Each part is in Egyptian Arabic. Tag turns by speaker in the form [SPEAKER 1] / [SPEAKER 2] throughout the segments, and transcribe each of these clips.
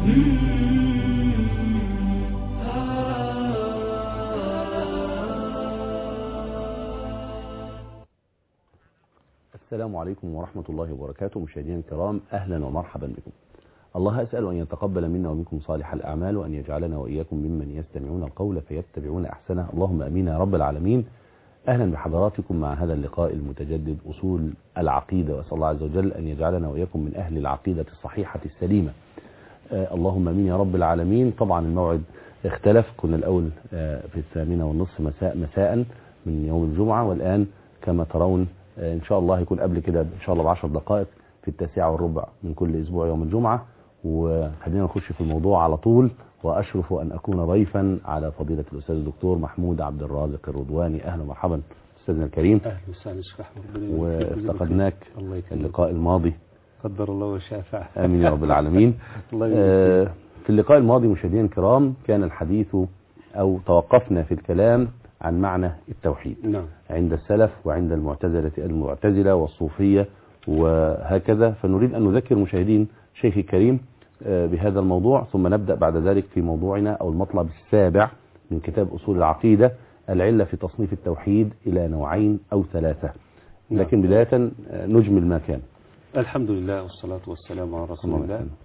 [SPEAKER 1] السلام عليكم ورحمة الله وبركاته مشاهدينا الكرام أهلا ومرحبا بكم الله أسأل أن يتقبل منا ومنكم صالح الأعمال وأن يجعلنا وإياكم ممن يستمعون القول فيتبعون أحسنه اللهم أمين يا رب العالمين أهلا بحضراتكم مع هذا اللقاء المتجدد أصول العقيدة وأسأل الله عز وجل أن يجعلنا وإياكم من أهل العقيدة الصحيحة السليمة آه اللهم أمين يا رب العالمين طبعا الموعد اختلف كنا الأول آه في الثامنة والنصف مساء مساء من يوم الجمعة والآن كما ترون آه إن شاء الله يكون قبل كده إن شاء الله بعشر دقائق في التاسعة والربع من كل أسبوع يوم الجمعة وخلينا نخش في الموضوع على طول وأشرف أن أكون ضيفا على فضيلة الأستاذ الدكتور محمود عبد الرازق الرضواني أهلا ومرحبا أستاذنا الكريم
[SPEAKER 2] اهلا وسهلا شيخ احمد ربنا يبارك فيك.
[SPEAKER 1] وافتقدناك
[SPEAKER 2] الله
[SPEAKER 1] في
[SPEAKER 2] يكرمك
[SPEAKER 1] اللقاء الماضي
[SPEAKER 2] قدر الله وشاء فعل
[SPEAKER 1] آمين يا رب العالمين
[SPEAKER 2] الله يبارك
[SPEAKER 1] آه، في اللقاء الماضي مشاهدينا الكرام كان الحديث أو توقفنا في الكلام عن معنى التوحيد
[SPEAKER 2] نعم
[SPEAKER 1] عند السلف وعند المعتزلة المعتزلة والصوفية وهكذا فنريد أن نذكر مشاهدين شيخي الكريم آه، بهذا الموضوع ثم نبدأ بعد ذلك في موضوعنا أو المطلب السابع من كتاب أصول العقيدة العلة في تصنيف التوحيد إلى نوعين أو ثلاثة
[SPEAKER 2] نعم.
[SPEAKER 1] لكن بداية آه، نجمل ما كان
[SPEAKER 2] الحمد لله والصلاة والسلام على رسول
[SPEAKER 1] الله
[SPEAKER 2] الله
[SPEAKER 1] يسلمك.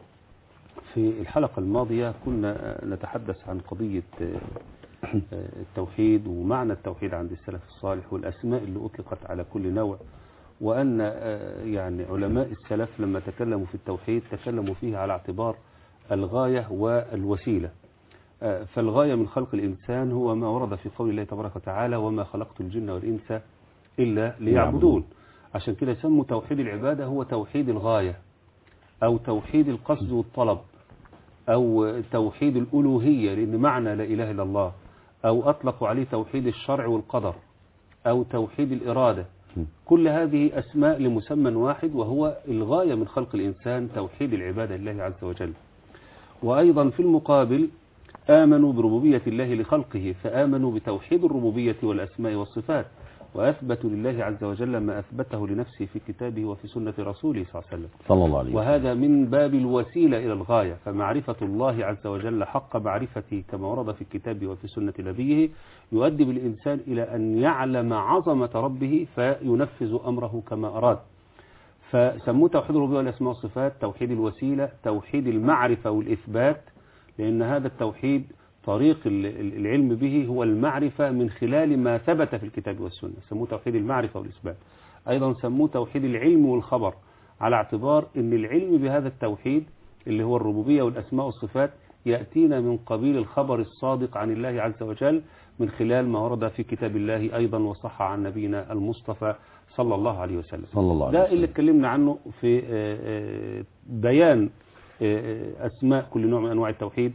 [SPEAKER 2] في الحلقة الماضية كنا نتحدث عن قضية آه، التوحيد ومعنى التوحيد عند السلف الصالح والأسماء اللي أطلقت على كل نوع وأن آه، يعني علماء السلف لما تكلموا في التوحيد تكلموا فيه على اعتبار الغاية والوسيلة آه، فالغاية من خلق الإنسان هو ما ورد في قول الله تبارك وتعالى وما خلقت الجن والإنس إلا ليعبدون عشان كده سموا توحيد العبادة هو توحيد الغاية أو توحيد القصد والطلب أو توحيد الألوهية لأن معنى لا إله إلا الله أو أطلقوا عليه توحيد الشرع والقدر أو توحيد الإرادة كل هذه أسماء لمسمى واحد وهو الغاية من خلق الإنسان توحيد العبادة لله عز وجل وأيضا في المقابل آمنوا بربوبية الله لخلقه فآمنوا بتوحيد الربوبية والأسماء والصفات وأثبتوا لله عز وجل ما أثبته لنفسه في كتابه وفي سنة رسوله صلى الله عليه وسلم
[SPEAKER 1] صلى الله عليه وسلم
[SPEAKER 2] وهذا من باب الوسيلة إلى الغاية فمعرفة الله عز وجل حق معرفته كما ورد في الكتاب وفي سنة نبيه يؤدي بالإنسان إلى أن يعلم عظمة ربه فينفذ أمره كما أراد فسموه توحيد الربوبية والأسماء والصفات توحيد الوسيلة توحيد المعرفة والإثبات لأن هذا التوحيد طريق ال- ال- العلم به هو المعرفة من خلال ما ثبت في الكتاب والسنة سموه توحيد المعرفة والإثبات أيضا سموه توحيد العلم والخبر على اعتبار أن العلم بهذا التوحيد اللي هو الربوبية والأسماء والصفات يأتينا من قبيل الخبر الصادق عن الله عز وجل من خلال ما ورد في كتاب الله أيضا وصح عن نبينا المصطفى صلى الله عليه وسلم
[SPEAKER 1] صلى الله عليه
[SPEAKER 2] ده
[SPEAKER 1] وسلم
[SPEAKER 2] اللي اتكلمنا عنه في آه، آه، بيان آه، أسماء كل نوع من أنواع التوحيد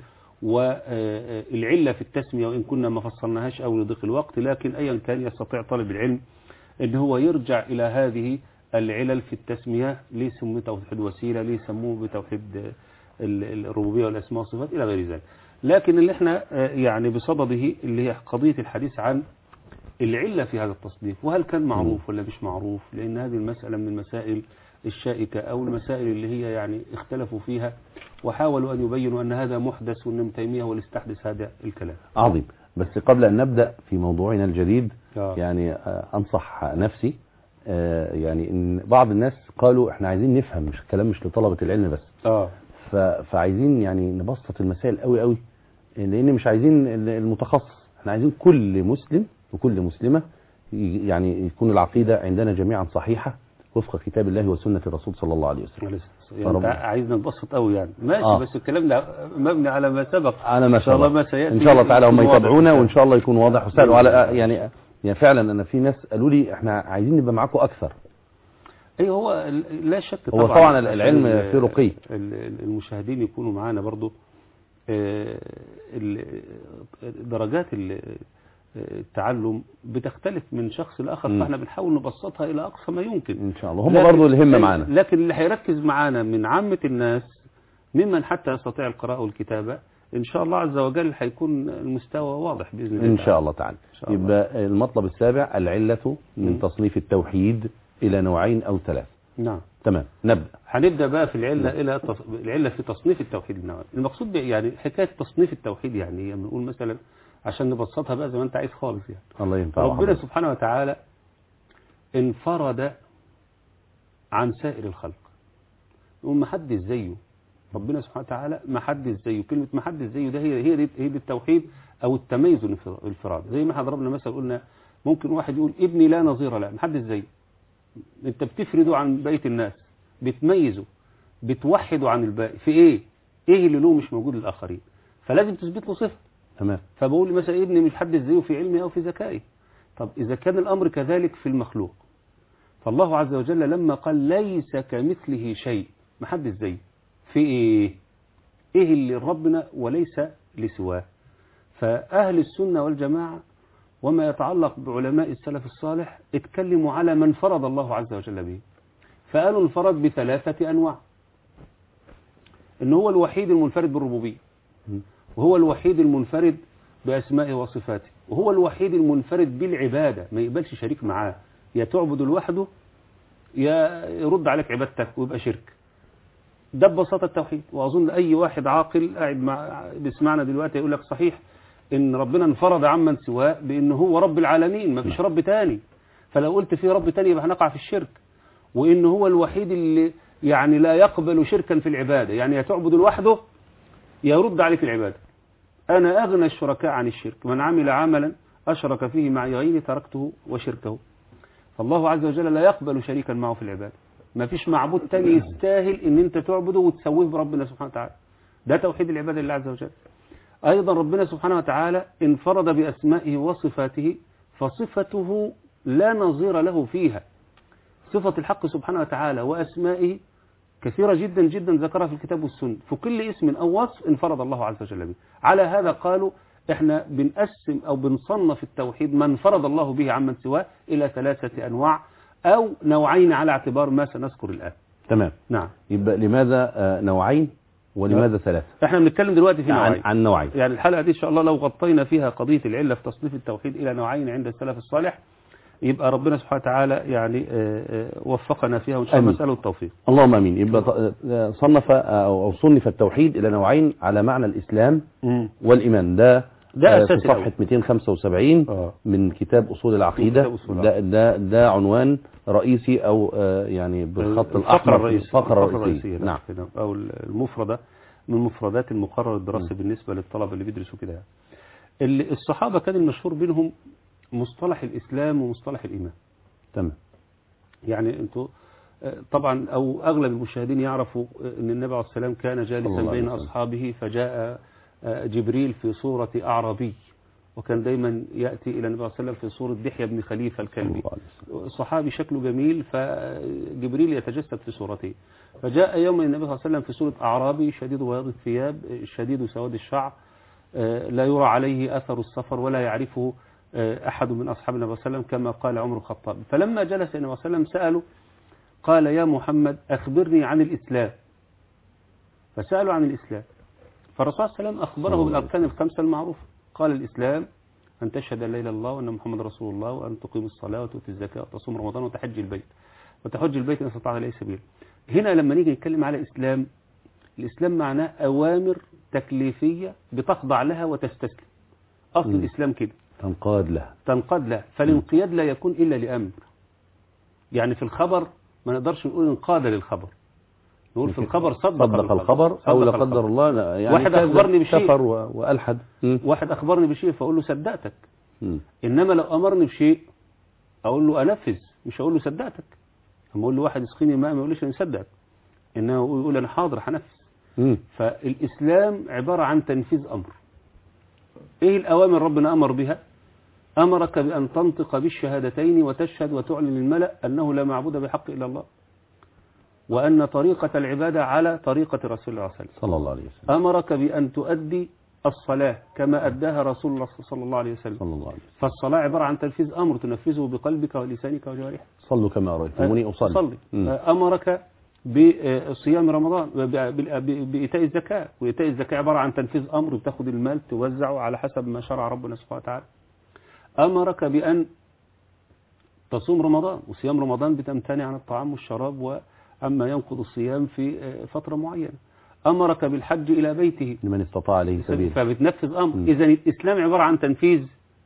[SPEAKER 2] والعلة في التسمية وإن كنا ما فصلناهاش أو لضيق الوقت لكن أيا كان يستطيع طالب العلم أن هو يرجع إلى هذه العلل في التسمية ليه سموه توحيد وسيلة ليه سموه بتوحيد آه، ال- الربوبية والأسماء والصفات إلى غير ذلك لكن اللي احنا آه، يعني بصدده اللي هي قضية الحديث عن العلة في هذا التصنيف وهل كان معروف ولا مش معروف لأن هذه المسألة من المسائل الشائكة أو المسائل اللي هي يعني اختلفوا فيها وحاولوا أن يبينوا أن هذا محدث وأن ابن تيمية هو اللي استحدث هذا الكلام
[SPEAKER 1] عظيم بس قبل أن نبدأ في موضوعنا الجديد
[SPEAKER 2] آه.
[SPEAKER 1] يعني آه، أنصح نفسي آه، يعني إن بعض الناس قالوا إحنا عايزين نفهم مش الكلام مش لطلبة العلم بس
[SPEAKER 2] آه
[SPEAKER 1] ف- فعايزين يعني نبسط المسائل قوي قوي لأن مش عايزين ال- المتخصص احنا عايزين كل مسلم وكل مسلمة ي- يعني يكون العقيدة عندنا جميعا صحيحة وفق كتاب الله وسنة الرسول صلى الله عليه وسلم
[SPEAKER 2] يعني أنت
[SPEAKER 1] فرب-
[SPEAKER 2] عايزنا نبسط قوي يعني ماشي
[SPEAKER 1] آه.
[SPEAKER 2] بس الكلام ده مبني على ما سبق
[SPEAKER 1] على ما
[SPEAKER 2] إن شاء الله ما
[SPEAKER 1] سبق.
[SPEAKER 2] سيأتي
[SPEAKER 1] ان شاء الله تعالى هم
[SPEAKER 2] يكون واضح.
[SPEAKER 1] يتابعونا وان شاء الله يكون واضح وسهل وعلى يعني يعني فعلا انا في ناس قالوا لي احنا عايزين نبقى معاكم اكثر
[SPEAKER 2] اي هو ال- لا شك
[SPEAKER 1] هو
[SPEAKER 2] طبعا
[SPEAKER 1] طبعا العلم
[SPEAKER 2] ال-
[SPEAKER 1] فيه رقي.
[SPEAKER 2] ال- ال- المشاهدين يكونوا معانا برضو آه، ال- درجات ال- التعلم بتختلف من شخص لآخر
[SPEAKER 1] مم.
[SPEAKER 2] فاحنا بنحاول نبسطها إلى أقصى ما يمكن
[SPEAKER 1] ان شاء الله هم
[SPEAKER 2] لكن-
[SPEAKER 1] برضو الهمة معانا
[SPEAKER 2] لكن اللي هيركز معانا من عامة الناس ممن حتى يستطيع القراءة والكتابة إن شاء الله عز وجل هيكون المستوى واضح بإذن الله
[SPEAKER 1] ان
[SPEAKER 2] تعالى.
[SPEAKER 1] شاء الله تعالى
[SPEAKER 2] إن شاء الله.
[SPEAKER 1] يبقى المطلب السابع العلة من
[SPEAKER 2] مم.
[SPEAKER 1] تصنيف التوحيد الى نوعين او ثلاث
[SPEAKER 2] نعم
[SPEAKER 1] تمام نبدأ
[SPEAKER 2] هنبدا بقى في العله الى تص... العله في تصنيف التوحيد النوعي المقصود بي- يعني حكايه تصنيف التوحيد يعني إيه؟ بنقول مثلا عشان نبسطها بقى زي ما انت عايز خالص يعني
[SPEAKER 1] الله ينفع
[SPEAKER 2] ربنا
[SPEAKER 1] وحضرتك.
[SPEAKER 2] سبحانه وتعالى انفرد عن سائر الخلق يقول ما حدش زيه ربنا سبحانه وتعالى ما حدش زيه كلمة ما حدش زيه ده هي هي دي, هي دي التوحيد أو التميز والانفراد- والانفراد زي ما احنا ضربنا مثلا قلنا ممكن واحد يقول ابني لا نظير له ما حدش زيه انت بتفرده عن بقية الناس بتميزه بتوحده عن الباقي في ايه ايه اللي له مش موجود للآخرين فلازم تثبت له صفة
[SPEAKER 1] تمام
[SPEAKER 2] فبقول مثلا ابني مش حد زيه في علمي أو في ذكائي طب إذا كان الأمر كذلك في المخلوق فالله عز وجل لما قال ليس كمثله شيء ما حد زيه في إيه إيه اللي ربنا وليس لسواه فأهل السنة والجماعة وما يتعلق بعلماء السلف الصالح اتكلموا على من فرض الله عز وجل به فقالوا انفرد بثلاثة أنواع إن هو الوحيد المنفرد بالربوبية وهو الوحيد المنفرد بأسمائه وصفاته وهو الوحيد المنفرد بالعبادة ما يقبلش شريك معاه يا تعبد لوحده يا يرد عليك عبادتك ويبقى شرك ده ببساطة التوحيد وأظن أي واحد عاقل قاعد مع بيسمعنا دلوقتي يقول لك صحيح إن ربنا انفرد عمن سواه بأنه هو رب العالمين ما فيش رب تاني فلو قلت في رب تاني يبقى هنقع في الشرك وإن هو الوحيد اللي يعني لا يقبل شركا في العبادة يعني يا تعبد لوحده يا يرد عليك العبادة أنا أغنى الشركاء عن الشرك من عمل عملا أشرك فيه معي غيري تركته وشركه فالله عز وجل لا يقبل شريكا معه في العبادة ما فيش معبود تاني يستاهل ان انت تعبده وتسويه بربنا سبحانه وتعالى ده توحيد العبادة لله عز وجل ايضا ربنا سبحانه وتعالى انفرد باسمائه وصفاته فصفته لا نظير له فيها صفة الحق سبحانه وتعالى واسمائه كثيرة جدا جدا ذكرها في الكتاب والسنة في كل اسم أو وصف انفرد الله عز وجل به على هذا قالوا احنا بنقسم أو بنصنف التوحيد من فرض الله به عمن سواه إلى ثلاثة أنواع أو نوعين على اعتبار ما سنذكر الآن
[SPEAKER 1] تمام
[SPEAKER 2] نعم
[SPEAKER 1] يبقى لماذا آه، نوعين ولماذا ثلاثة
[SPEAKER 2] احنا بنتكلم دلوقتي في
[SPEAKER 1] عن,
[SPEAKER 2] نوعين
[SPEAKER 1] عن نوعين
[SPEAKER 2] يعني الحلقة دي إن شاء الله لو غطينا فيها قضية العلة في تصنيف التوحيد إلى نوعين عند السلف الصالح يبقى ربنا سبحانه وتعالى يعني آه، آه، وفقنا فيها وإن شاء الله
[SPEAKER 1] آمين.
[SPEAKER 2] نسأله التوفيق
[SPEAKER 1] اللهم امين يبقى ط- آه، صنف آه، او أو صنف التوحيد الى نوعين على معنى الاسلام والايمان ده
[SPEAKER 2] ده
[SPEAKER 1] آه،
[SPEAKER 2] أساس
[SPEAKER 1] في صفحة 275
[SPEAKER 2] آه.
[SPEAKER 1] من كتاب اصول العقيدة
[SPEAKER 2] كتاب أصول
[SPEAKER 1] ده ده ده عنوان رئيسي او آه، يعني بالخط
[SPEAKER 2] الفقرة
[SPEAKER 1] الاحمر في
[SPEAKER 2] الرئيسية
[SPEAKER 1] الفقرة
[SPEAKER 2] الفقرة
[SPEAKER 1] الرئيسية نعم
[SPEAKER 2] كده. أو المفردة من مفردات المقرر الدراسي بالنسبة للطلبة اللي بيدرسوا كده يعني. اللي الصحابة كان المشهور بينهم مصطلح الإسلام ومصطلح الإيمان
[SPEAKER 1] تمام
[SPEAKER 2] يعني انتوا آه، طبعا أو أغلب المشاهدين يعرفوا آه، أن النبي عليه السلام كان
[SPEAKER 1] صلى
[SPEAKER 2] جالسا
[SPEAKER 1] الله عليه
[SPEAKER 2] بين
[SPEAKER 1] وسلم.
[SPEAKER 2] أصحابه فجاء آه، جبريل في صورة أعرابي وكان دايما يأتي إلى النبي عليه السلام في صورة دحية بن خليفة
[SPEAKER 1] صلى
[SPEAKER 2] الكلبي
[SPEAKER 1] الله عليه وسلم.
[SPEAKER 2] صحابي شكله جميل فجبريل يتجسد في صورته فجاء يوم النبي صلى الله عليه وسلم في صورة أعرابي شديد بياض الثياب شديد سواد الشعر آه، لا يرى عليه أثر السفر ولا يعرفه آه، أحد من أصحاب النبي صلى الله عليه وسلم كما قال عمر الخطاب فلما جلس النبي صلى الله عليه وسلم سأله قال يا محمد أخبرني عن الإسلام فسألوا عن الإسلام فالرسول صلى الله عليه وسلم أخبره
[SPEAKER 1] صلى الله عليه
[SPEAKER 2] بالأركان الخمسة المعروفة قال الإسلام أن تشهد أن لا إله إلا الله وأن محمد رسول الله وأن تقيم الصلاة وتؤتي الزكاة وتصوم رمضان وتحج البيت وتحج البيت إن استطاعت إليه سبيل هنا لما نيجي نتكلم على إسلام الإسلام معناه أوامر تكليفية بتخضع لها وتستسلم أصل
[SPEAKER 1] مم.
[SPEAKER 2] الإسلام كده
[SPEAKER 1] تنقاد لها
[SPEAKER 2] تنقاد لها فالانقياد لا يكون إلا لأمر يعني في الخبر ما نقدرش نقول انقاد للخبر نقول في الخبر صدق,
[SPEAKER 1] صدق الخبر او
[SPEAKER 2] صدق
[SPEAKER 1] لا قدر
[SPEAKER 2] الخبر.
[SPEAKER 1] الله لا، يعني
[SPEAKER 2] واحد
[SPEAKER 1] كذب،
[SPEAKER 2] أخبرني بشيء.
[SPEAKER 1] كفر و- والحد مم.
[SPEAKER 2] واحد أخبرني بشيء فأقول له صدقتك
[SPEAKER 1] مم.
[SPEAKER 2] إنما لو أمرني بشيء أقول له أنفذ مش أقول له صدقتك أما أقول له واحد يسقيني ماء ما يقوليش أنا صدقك إنما يقول أنا حاضر هنفذ
[SPEAKER 1] مم.
[SPEAKER 2] فالإسلام عبارة عن تنفيذ أمر إيه الأوامر ربنا أمر بها أمرك بأن تنطق بالشهادتين وتشهد وتعلن للملأ أنه لا معبود بحق إلا الله وأن طريقة العبادة على طريقة رسول الله صلى الله عليه وسلم
[SPEAKER 1] صلى الله عليه وسلم
[SPEAKER 2] أمرك بأن تؤدي الصلاة كما أداها رسول الله صلى الله عليه وسلم
[SPEAKER 1] صلى الله عليه وسلم
[SPEAKER 2] فالصلاة عبارة عن تنفيذ أمر تنفذه بقلبك ولسانك وجوارحك
[SPEAKER 1] صلوا كما رأيتموني أصلي
[SPEAKER 2] صلي
[SPEAKER 1] مم.
[SPEAKER 2] أمرك بصيام رمضان ب- ب- بإيتاء الزكاة وإيتاء الزكاة عبارة عن تنفيذ أمر بتاخد المال توزعه على حسب ما شرع ربنا سبحانه وتعالى أمرك بأن تصوم رمضان وصيام رمضان بتمتنع عن الطعام والشراب عما ينقض الصيام في آه، فترة معينة أمرك بالحج إلى بيته
[SPEAKER 1] لمن استطاع عليه سبيل
[SPEAKER 2] فبتنفذ أمر
[SPEAKER 1] مم.
[SPEAKER 2] إذا الإسلام عبارة عن تنفيذ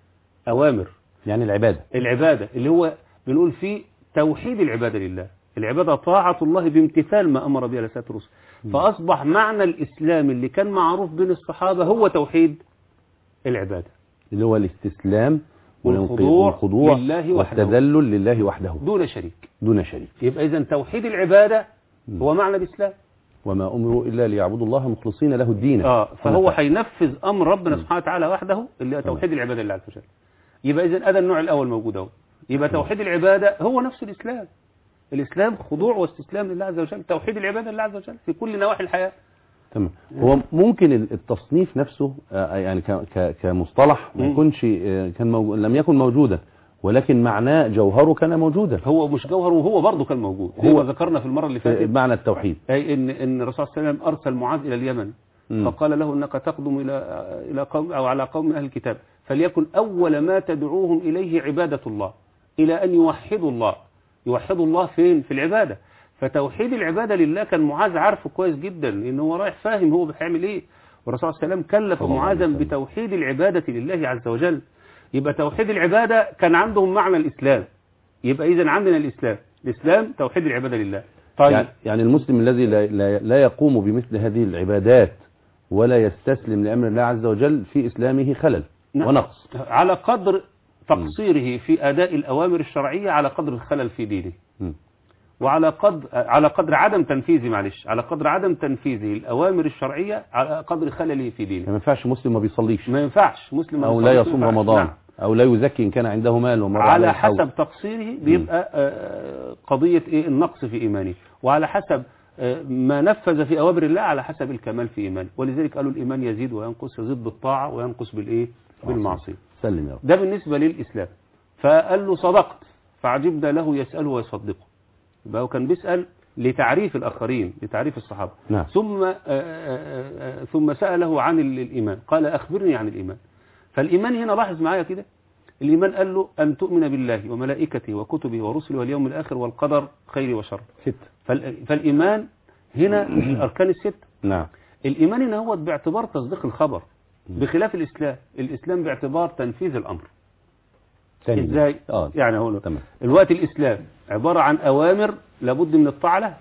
[SPEAKER 2] أوامر
[SPEAKER 1] يعني العبادة
[SPEAKER 2] العبادة اللي هو بنقول فيه توحيد العبادة لله العبادة طاعة الله بامتثال ما أمر به على سيادة الرسل فأصبح معنى الإسلام اللي كان معروف بين الصحابة هو توحيد العبادة
[SPEAKER 1] اللي هو الاستسلام
[SPEAKER 2] والخضوع
[SPEAKER 1] والخضوع
[SPEAKER 2] لله وحده.
[SPEAKER 1] والتذلل لله وحده
[SPEAKER 2] دون شريك
[SPEAKER 1] دون شريك
[SPEAKER 2] يبقى إذا توحيد العبادة هو معنى الإسلام
[SPEAKER 1] وما أمروا إلا ليعبدوا الله مخلصين له الدين
[SPEAKER 2] اه فهو
[SPEAKER 1] حنفاء.
[SPEAKER 2] هينفذ امر ربنا سبحانه وتعالى وحده اللي هو توحيد العباده لله عز وجل يبقى اذا هذا النوع الاول موجود اهو يبقى توحيد العباده هو نفس الاسلام الاسلام خضوع واستسلام لله عز وجل توحيد العباده لله عز وجل في كل نواحي الحياه
[SPEAKER 1] تمام هو ممكن التصنيف نفسه آه، يعني ك- ك- كمصطلح ما
[SPEAKER 2] مم.
[SPEAKER 1] يكونش آه، كان موجود لم يكن موجودا ولكن معناه جوهره كان موجودا
[SPEAKER 2] هو مش جوهر وهو برضه كان موجود زي
[SPEAKER 1] هو-
[SPEAKER 2] ما ذكرنا في المره اللي
[SPEAKER 1] آه،
[SPEAKER 2] فاتت
[SPEAKER 1] معنى التوحيد
[SPEAKER 2] اي ان ان الرسول صلى الله عليه وسلم ارسل معاذ الى اليمن
[SPEAKER 1] مم.
[SPEAKER 2] فقال له انك تقدم الى الى قوم او على قوم من اهل الكتاب فليكن اول ما تدعوهم اليه عباده الله الى ان يوحدوا الله يوحدوا الله فين في العباده فتوحيد العباده لله كان معاذ عارفه كويس جدا ان هو رايح فاهم هو بيعمل ايه والرسول صلى الله عليه وسلم كلف
[SPEAKER 1] صلى الله عليه
[SPEAKER 2] معاذا
[SPEAKER 1] وسلم.
[SPEAKER 2] بتوحيد العباده لله عز وجل يبقى توحيد العباده كان عندهم معنى الاسلام يبقى اذا عندنا الاسلام الاسلام توحيد العباده لله طيب
[SPEAKER 1] يعني- يعني المسلم الذي لا, لا, لا يقوم بمثل هذه العبادات ولا يستسلم لأمر الله عز وجل في إسلامه خلل
[SPEAKER 2] نعم.
[SPEAKER 1] ونقص
[SPEAKER 2] على قدر تقصيره في أداء الأوامر الشرعية على قدر الخلل في دينه
[SPEAKER 1] مم.
[SPEAKER 2] وعلى قدر على قدر عدم تنفيذه معلش على قدر عدم تنفيذه الأوامر الشرعية على قدر خلله في دينه
[SPEAKER 1] ما ينفعش مسلم ما بيصليش
[SPEAKER 2] ما ينفعش مسلم ما
[SPEAKER 1] أو لا
[SPEAKER 2] يصليش،
[SPEAKER 1] يصوم
[SPEAKER 2] ما ينفعش.
[SPEAKER 1] رمضان
[SPEAKER 2] نعم.
[SPEAKER 1] أو لا يزكي إن كان عنده مال ومر
[SPEAKER 2] على
[SPEAKER 1] عليه الحول.
[SPEAKER 2] حسب تقصيره بيبقى آه، قضية إيه النقص في إيمانه وعلى حسب آه، ما نفذ في أوامر الله على حسب الكمال في إيمانه ولذلك قالوا الإيمان يزيد وينقص يزيد بالطاعة وينقص بالإيه بالمعصية
[SPEAKER 1] سلم يا رب
[SPEAKER 2] ده بالنسبة للإسلام فقال له صدقت فعجبنا له يسأله ويصدقه يبقى هو كان بيسأل لتعريف الآخرين لتعريف الصحابة
[SPEAKER 1] نعم.
[SPEAKER 2] ثم آه، آه، آه، ثم سأله عن ال- الإيمان قال أخبرني عن الإيمان فالإيمان هنا لاحظ معايا كده الإيمان قال له أن تؤمن بالله وملائكته وكتبه ورسله واليوم الآخر والقدر خير وشر
[SPEAKER 1] ست
[SPEAKER 2] فال- فالإيمان هنا الأركان الست
[SPEAKER 1] نعم
[SPEAKER 2] الإيمان هنا هو باعتبار تصديق الخبر بخلاف الإسلام الإسلام باعتبار تنفيذ الأمر
[SPEAKER 1] تاني
[SPEAKER 2] ازاي
[SPEAKER 1] اه
[SPEAKER 2] يعني هو
[SPEAKER 1] تمام
[SPEAKER 2] الوقت الاسلام عباره عن اوامر لابد من الطاعه لها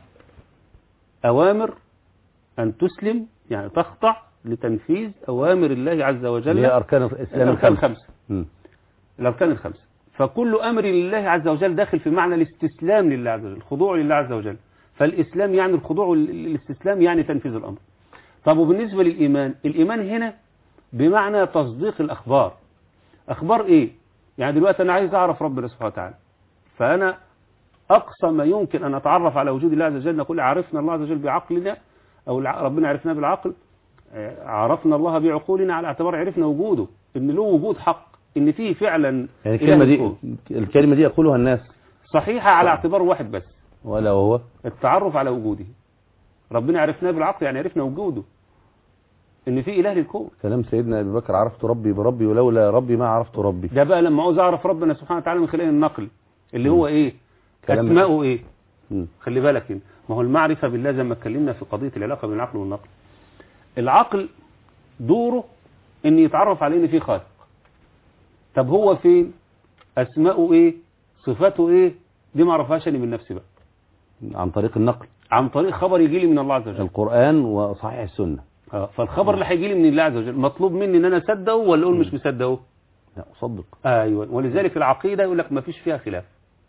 [SPEAKER 2] اوامر ان تسلم يعني تخضع لتنفيذ اوامر الله عز وجل
[SPEAKER 1] اللي هي أركان الإسلام
[SPEAKER 2] الاركان
[SPEAKER 1] الخمسة
[SPEAKER 2] الخمسه
[SPEAKER 1] مم.
[SPEAKER 2] الاركان الخمسه فكل امر لله عز وجل داخل في معنى الاستسلام لله عز وجل الخضوع لله عز وجل فالاسلام يعني الخضوع والاستسلام يعني تنفيذ الامر طب وبالنسبه للايمان الايمان هنا بمعنى تصديق الاخبار اخبار ايه يعني دلوقتي انا عايز اعرف ربنا سبحانه وتعالى فانا اقصى ما يمكن ان اتعرف على وجود الله عز وجل نقول عرفنا الله عز وجل بعقلنا او الع- ربنا عرفناه بالعقل آه، عرفنا الله بعقولنا على اعتبار عرفنا وجوده ان له وجود حق ان فيه فعلا
[SPEAKER 1] يعني
[SPEAKER 2] إله
[SPEAKER 1] الكلمة دي
[SPEAKER 2] الكون.
[SPEAKER 1] الكلمة دي يقولها الناس
[SPEAKER 2] صحيحة على اعتبار واحد بس
[SPEAKER 1] ولا وهو
[SPEAKER 2] التعرف على وجوده ربنا عرفناه بالعقل يعني عرفنا وجوده ان في اله للكون
[SPEAKER 1] كلام سيدنا أبي بكر عرفت ربي بربي ولولا ربي ما عرفت ربي
[SPEAKER 2] ده بقى لما عاوز اعرف ربنا سبحانه وتعالى من خلال النقل اللي هو ايه
[SPEAKER 1] كلام-
[SPEAKER 2] اسماؤه ايه
[SPEAKER 1] مم.
[SPEAKER 2] خلي بالك هنا ما هو المعرفة بالله زي ما اتكلمنا في قضية العلاقة بين العقل والنقل العقل دوره ان يتعرف على ان في خالق طب هو فين اسماؤه ايه صفاته ايه دي ما اعرفهاش انا من نفسي بقى
[SPEAKER 1] عن طريق النقل
[SPEAKER 2] عن طريق خبر يجي لي من الله عز وجل
[SPEAKER 1] القرآن وصحيح السنة
[SPEAKER 2] آه، فالخبر اللي هيجي لي من الله عز وجل مطلوب مني ان انا اصدقه ولا اقول مش مصدقه
[SPEAKER 1] لا أصدق
[SPEAKER 2] ايوه ولذلك العقيده يقول لك ما فيش فيها خلاف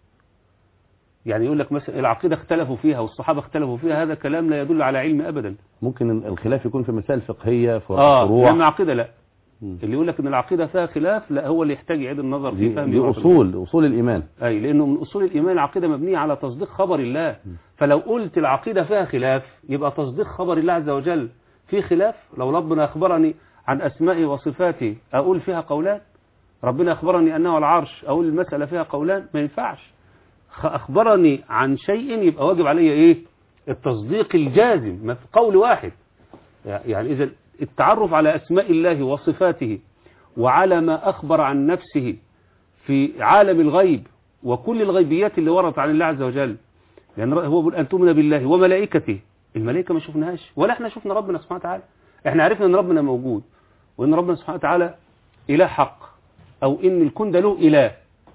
[SPEAKER 2] يعني يقول لك مثلا العقيده اختلفوا فيها والصحابه اختلفوا فيها هذا كلام لا يدل على علم ابدا
[SPEAKER 1] ممكن الخلاف يكون في مسائل فقهية في
[SPEAKER 2] اه
[SPEAKER 1] فروع
[SPEAKER 2] لما عقيده لا
[SPEAKER 1] مم.
[SPEAKER 2] اللي يقول لك ان العقيده فيها خلاف لا هو اللي يحتاج يعيد النظر
[SPEAKER 1] دي,
[SPEAKER 2] في فهم
[SPEAKER 1] دي
[SPEAKER 2] بعض
[SPEAKER 1] أصول أصول الإيمان
[SPEAKER 2] اي لانه من اصول الايمان العقيده مبنيه على تصديق خبر الله فلو قلت العقيده فيها خلاف يبقى تصديق خبر الله عز وجل في خلاف لو ربنا اخبرني عن اسمائه وصفاته اقول فيها قولان ربنا اخبرني انه العرش اقول المساله فيها قولان ما ينفعش خ- اخبرني عن شيء يبقى واجب علي ايه التصديق الجازم ما في قول واحد يعني اذا التعرف على اسماء الله وصفاته وعلى ما اخبر عن نفسه في عالم الغيب وكل الغيبيات اللي وردت عن الله عز وجل لأن هو بيقول أن تؤمن بالله وملائكته الملائكة ما شفناهاش ولا احنا شفنا ربنا سبحانه وتعالى احنا عرفنا ان ربنا موجود وان ربنا سبحانه وتعالى إله حق أو إن الكون ده له إله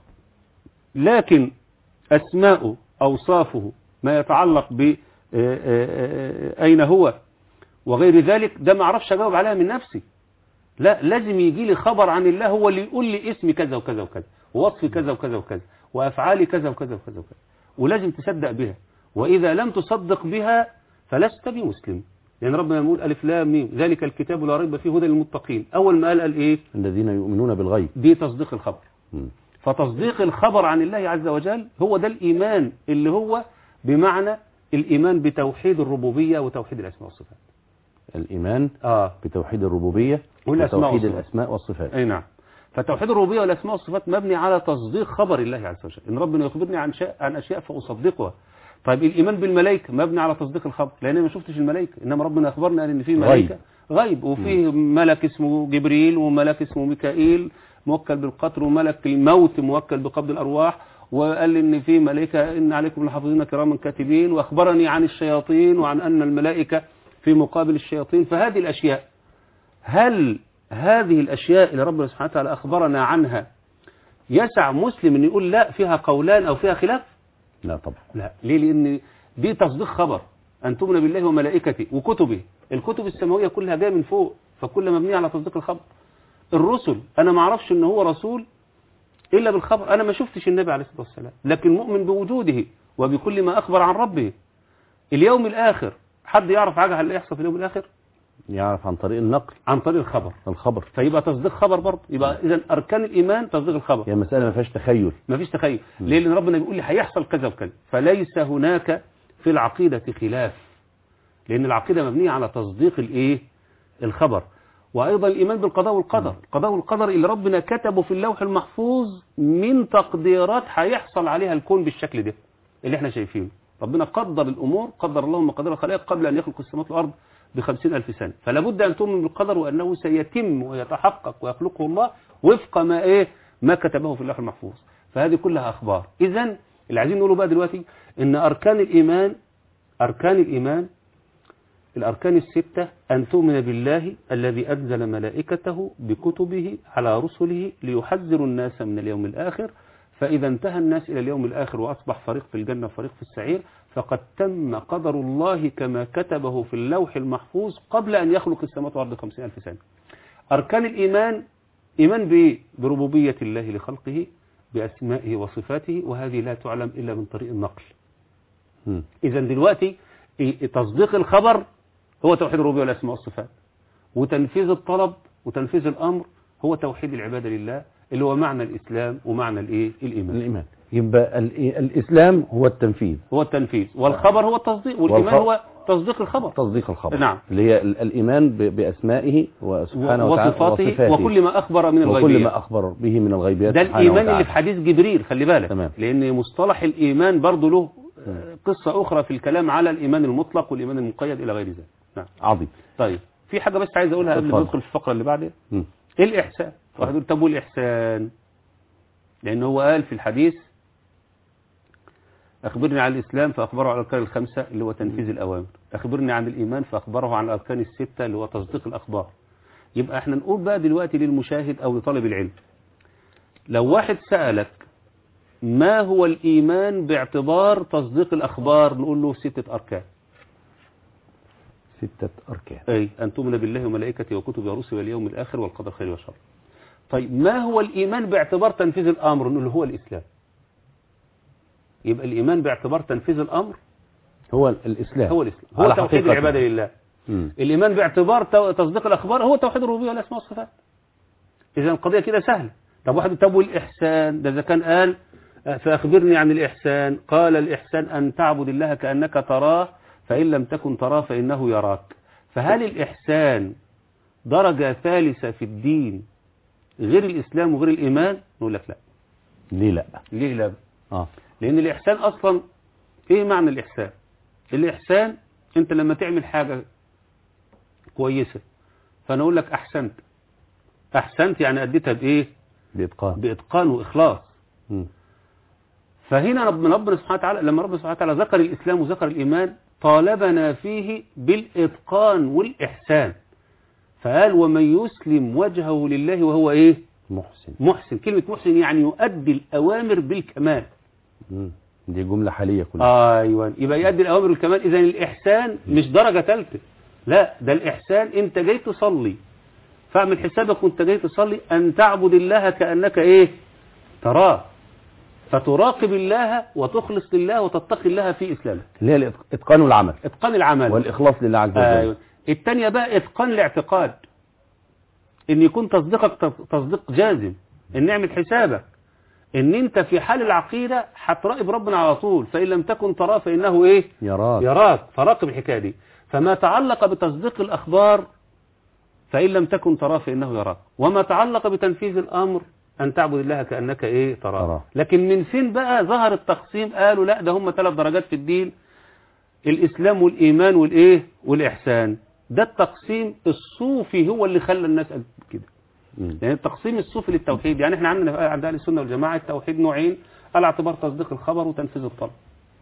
[SPEAKER 2] لكن أسماؤه أوصافه ما يتعلق ب أين هو وغير ذلك ده ما اعرفش أجاوب عليها من نفسي لا لازم يجي لي خبر عن الله هو اللي يقول لي اسمي كذا وكذا وكذا ووصفي كذا وكذا وكذا وأفعالي كذا وكذا وكذا وكذا ولازم تصدق بها وإذا لم تصدق بها فلست بمسلم لأن ربنا يقول ألف لام ميم ذلك الكتاب لا ريب فيه هدى للمتقين أول ما قال قال إيه
[SPEAKER 1] الذين يؤمنون بالغيب
[SPEAKER 2] دي تصديق الخبر
[SPEAKER 1] مم.
[SPEAKER 2] فتصديق الخبر عن الله عز وجل هو ده الإيمان اللي هو بمعنى الإيمان بتوحيد الربوبية وتوحيد الأسماء والصفات
[SPEAKER 1] الإيمان
[SPEAKER 2] آه
[SPEAKER 1] بتوحيد الربوبية
[SPEAKER 2] والأسماء
[SPEAKER 1] وتوحيد
[SPEAKER 2] والصفات.
[SPEAKER 1] الأسماء والصفات
[SPEAKER 2] أي نعم فتوحيد الربوبية والأسماء والصفات مبني على تصديق خبر الله عز وجل إن ربنا يخبرني عن شيء عن أشياء فأصدقها طيب الإيمان بالملائكة مبني على تصديق الخبر لأن أنا ما شفتش الملائكة إنما ربنا أخبرنا قال إن في ملائكة غيب وفيه ملك اسمه جبريل وملك اسمه ميكائيل موكل بالقطر وملك الموت موكل بقبض الأرواح وقال لي ان في ملائكه ان عليكم لحافظين كراما كاتبين واخبرني عن الشياطين وعن ان الملائكه في مقابل الشياطين فهذه الاشياء هل هذه الاشياء اللي ربنا سبحانه وتعالى اخبرنا عنها يسع مسلم ان يقول لا فيها قولان او فيها خلاف
[SPEAKER 1] لا طبعا
[SPEAKER 2] لا ليه لان دي تصديق خبر ان تؤمن بالله وملائكته وكتبه الكتب السماويه كلها جايه من فوق فكل مبنيه على تصديق الخبر الرسل انا ما اعرفش ان هو رسول الا بالخبر انا ما شفتش النبي عليه الصلاه والسلام لكن مؤمن بوجوده وبكل ما اخبر عن ربه اليوم الاخر حد يعرف حاجه عن اللي يحصل في اليوم الاخر
[SPEAKER 1] يعرف عن طريق النقل
[SPEAKER 2] عن طريق الخبر
[SPEAKER 1] الخبر
[SPEAKER 2] فيبقى تصديق خبر برضه يبقى اذا اركان الايمان تصديق الخبر
[SPEAKER 1] هي مسألة ما فيهاش تخيل
[SPEAKER 2] ما فيش تخيل ليه لان ربنا بيقول لي هيحصل كذا وكذا فليس هناك في العقيدة خلاف لان العقيدة مبنية على تصديق الايه الخبر وايضا الايمان بالقضاء والقدر القضاء والقدر اللي ربنا كتبه في اللوح المحفوظ من تقديرات هيحصل عليها الكون بالشكل ده اللي احنا شايفينه ربنا قدر الامور قدر الله مقادير الخلائق قبل ان يخلق السماوات والارض بخمسين ألف سنة فلا بد أن تؤمن بالقدر وأنه سيتم ويتحقق ويخلقه الله وفق ما إيه ما كتبه في اللوح المحفوظ فهذه كلها أخبار إذا اللي عايزين نقوله بقى دلوقتي إن أركان الإيمان أركان الإيمان الأركان الستة أن تؤمن بالله الذي أنزل ملائكته بكتبه على رسله ليحذر الناس من اليوم الآخر فإذا انتهى الناس إلى اليوم الآخر وأصبح فريق في الجنة وفريق في السعير فقد تم قدر الله كما كتبه في اللوح المحفوظ قبل أن يخلق السماوات والأرض خمسين ألف سنة أركان الإيمان إيمان بإيه؟ بربوبية الله لخلقه بأسمائه وصفاته وهذه لا تعلم إلا من طريق النقل
[SPEAKER 1] مم.
[SPEAKER 2] إذا دلوقتي إيه- تصديق الخبر هو توحيد الربوبية والأسماء والصفات وتنفيذ الطلب وتنفيذ الأمر هو توحيد العبادة لله اللي هو معنى الإسلام ومعنى الإيه الإيمان
[SPEAKER 1] الإيمان يبقى ال- الإسلام هو التنفيذ
[SPEAKER 2] هو التنفيذ والخبر هو التصديق والإيمان
[SPEAKER 1] والخ-
[SPEAKER 2] هو تصديق الخبر
[SPEAKER 1] تصديق الخبر
[SPEAKER 2] نعم.
[SPEAKER 1] اللي هي ال- الإيمان ب- بأسمائه وسبحانه وتعالى
[SPEAKER 2] وصفاته وكل ما أخبر من
[SPEAKER 1] وكل
[SPEAKER 2] الغيبيات
[SPEAKER 1] ما أخبر به من الغيبيات
[SPEAKER 2] ده
[SPEAKER 1] سبحانه
[SPEAKER 2] الإيمان اللي
[SPEAKER 1] وتعالى.
[SPEAKER 2] في حديث جبريل خلي بالك
[SPEAKER 1] تمام.
[SPEAKER 2] لأن مصطلح الإيمان برضه له آه، قصة أخرى في الكلام على الإيمان المطلق والإيمان المقيد إلى غير ذلك نعم
[SPEAKER 1] عظيم
[SPEAKER 2] طيب في حاجة بس عايز أقولها قبل ما
[SPEAKER 1] اتفضل.
[SPEAKER 2] ندخل في الفقرة اللي بعدها
[SPEAKER 1] مم.
[SPEAKER 2] إيه الإحسان واحد يقول طب والإحسان لأن هو قال في الحديث أخبرني عن الإسلام فأخبره عن الأركان الخمسة اللي هو تنفيذ الأوامر أخبرني عن الإيمان فأخبره عن الأركان الستة اللي هو تصديق الأخبار يبقى احنا نقول بقى دلوقتي للمشاهد أو لطالب العلم لو واحد سألك ما هو الإيمان باعتبار تصديق الأخبار نقول له ستة أركان
[SPEAKER 1] ستة أركان
[SPEAKER 2] أي أن تؤمن بالله وملائكته وكتبه ورسله واليوم الآخر والقدر خير وشر طيب ما هو الإيمان باعتبار تنفيذ الأمر نقول له هو الإسلام يبقى الإيمان باعتبار تنفيذ الأمر
[SPEAKER 1] هو الإسلام
[SPEAKER 2] هو الإسلام هو
[SPEAKER 1] على
[SPEAKER 2] توحيد
[SPEAKER 1] حقيقته.
[SPEAKER 2] العبادة لله
[SPEAKER 1] مم.
[SPEAKER 2] الإيمان باعتبار تو- تصديق الأخبار هو توحيد الربوبية والأسماء والصفات إذا القضية كده سهلة طب واحد طب والإحسان ده إذا كان قال آه، فأخبرني عن الإحسان قال الإحسان أن تعبد الله كأنك تراه فإن لم تكن تراه فإنه يراك فهل الإحسان درجة ثالثة في الدين غير الإسلام وغير الإيمان نقول لك لا
[SPEAKER 1] ليه لا
[SPEAKER 2] ليه لا
[SPEAKER 1] آه.
[SPEAKER 2] لأن الإحسان أصلا إيه معنى الإحسان الإحسان أنت لما تعمل حاجة كويسة فأنا أقول لك أحسنت أحسنت يعني أديتها بإيه
[SPEAKER 1] بإتقان
[SPEAKER 2] بإتقان وإخلاص
[SPEAKER 1] مم.
[SPEAKER 2] فهنا رب- ربنا سبحانه وتعالى لما ربنا سبحانه وتعالى ذكر الإسلام وذكر الإيمان طالبنا فيه بالإتقان والإحسان فقال ومن يسلم وجهه لله وهو إيه
[SPEAKER 1] محسن
[SPEAKER 2] محسن كلمة محسن يعني يؤدي الأوامر بالكمال
[SPEAKER 1] مم. دي جملة حالية كلها
[SPEAKER 2] ايوه يبقى يؤدي الاوامر بالكمال اذا الاحسان مش درجه ثالثه لا ده الاحسان انت جاي تصلي فاعمل حسابك وانت جاي تصلي ان تعبد الله كانك ايه تراه فتراقب الله وتخلص لله وتتقي الله في اسلامك
[SPEAKER 1] اللي هي الإتق- إتقان العمل
[SPEAKER 2] اتقان العمل
[SPEAKER 1] والإخلاص لله عز وجل
[SPEAKER 2] ايوه الثانيه بقى اتقان الاعتقاد ان يكون تصديقك تص- تصديق جازم ان نعمل حسابك ان انت في حال العقيده هتراقب ربنا على طول فان لم تكن تراه فانه ايه
[SPEAKER 1] يراك
[SPEAKER 2] يراك فراقب الحكايه دي فما تعلق بتصديق الاخبار فان لم تكن تراه فانه يراك وما تعلق بتنفيذ الامر ان تعبد الله كانك ايه تراه
[SPEAKER 1] تراه.
[SPEAKER 2] لكن من فين بقى ظهر التقسيم قالوا لا ده هم ثلاث درجات في الدين الإسلام والإيمان والإيه والإحسان ده التقسيم الصوفي هو اللي خلى الناس قد كده
[SPEAKER 1] مم.
[SPEAKER 2] يعني التقسيم الصوفي للتوحيد يعني احنا عندنا عند اهل السنه والجماعه التوحيد نوعين على اعتبار تصديق الخبر وتنفيذ الطلب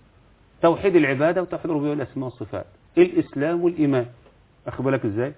[SPEAKER 2] توحيد العباده وتوحيد الربوبيه والاسماء والصفات الاسلام والايمان اخد بالك ازاي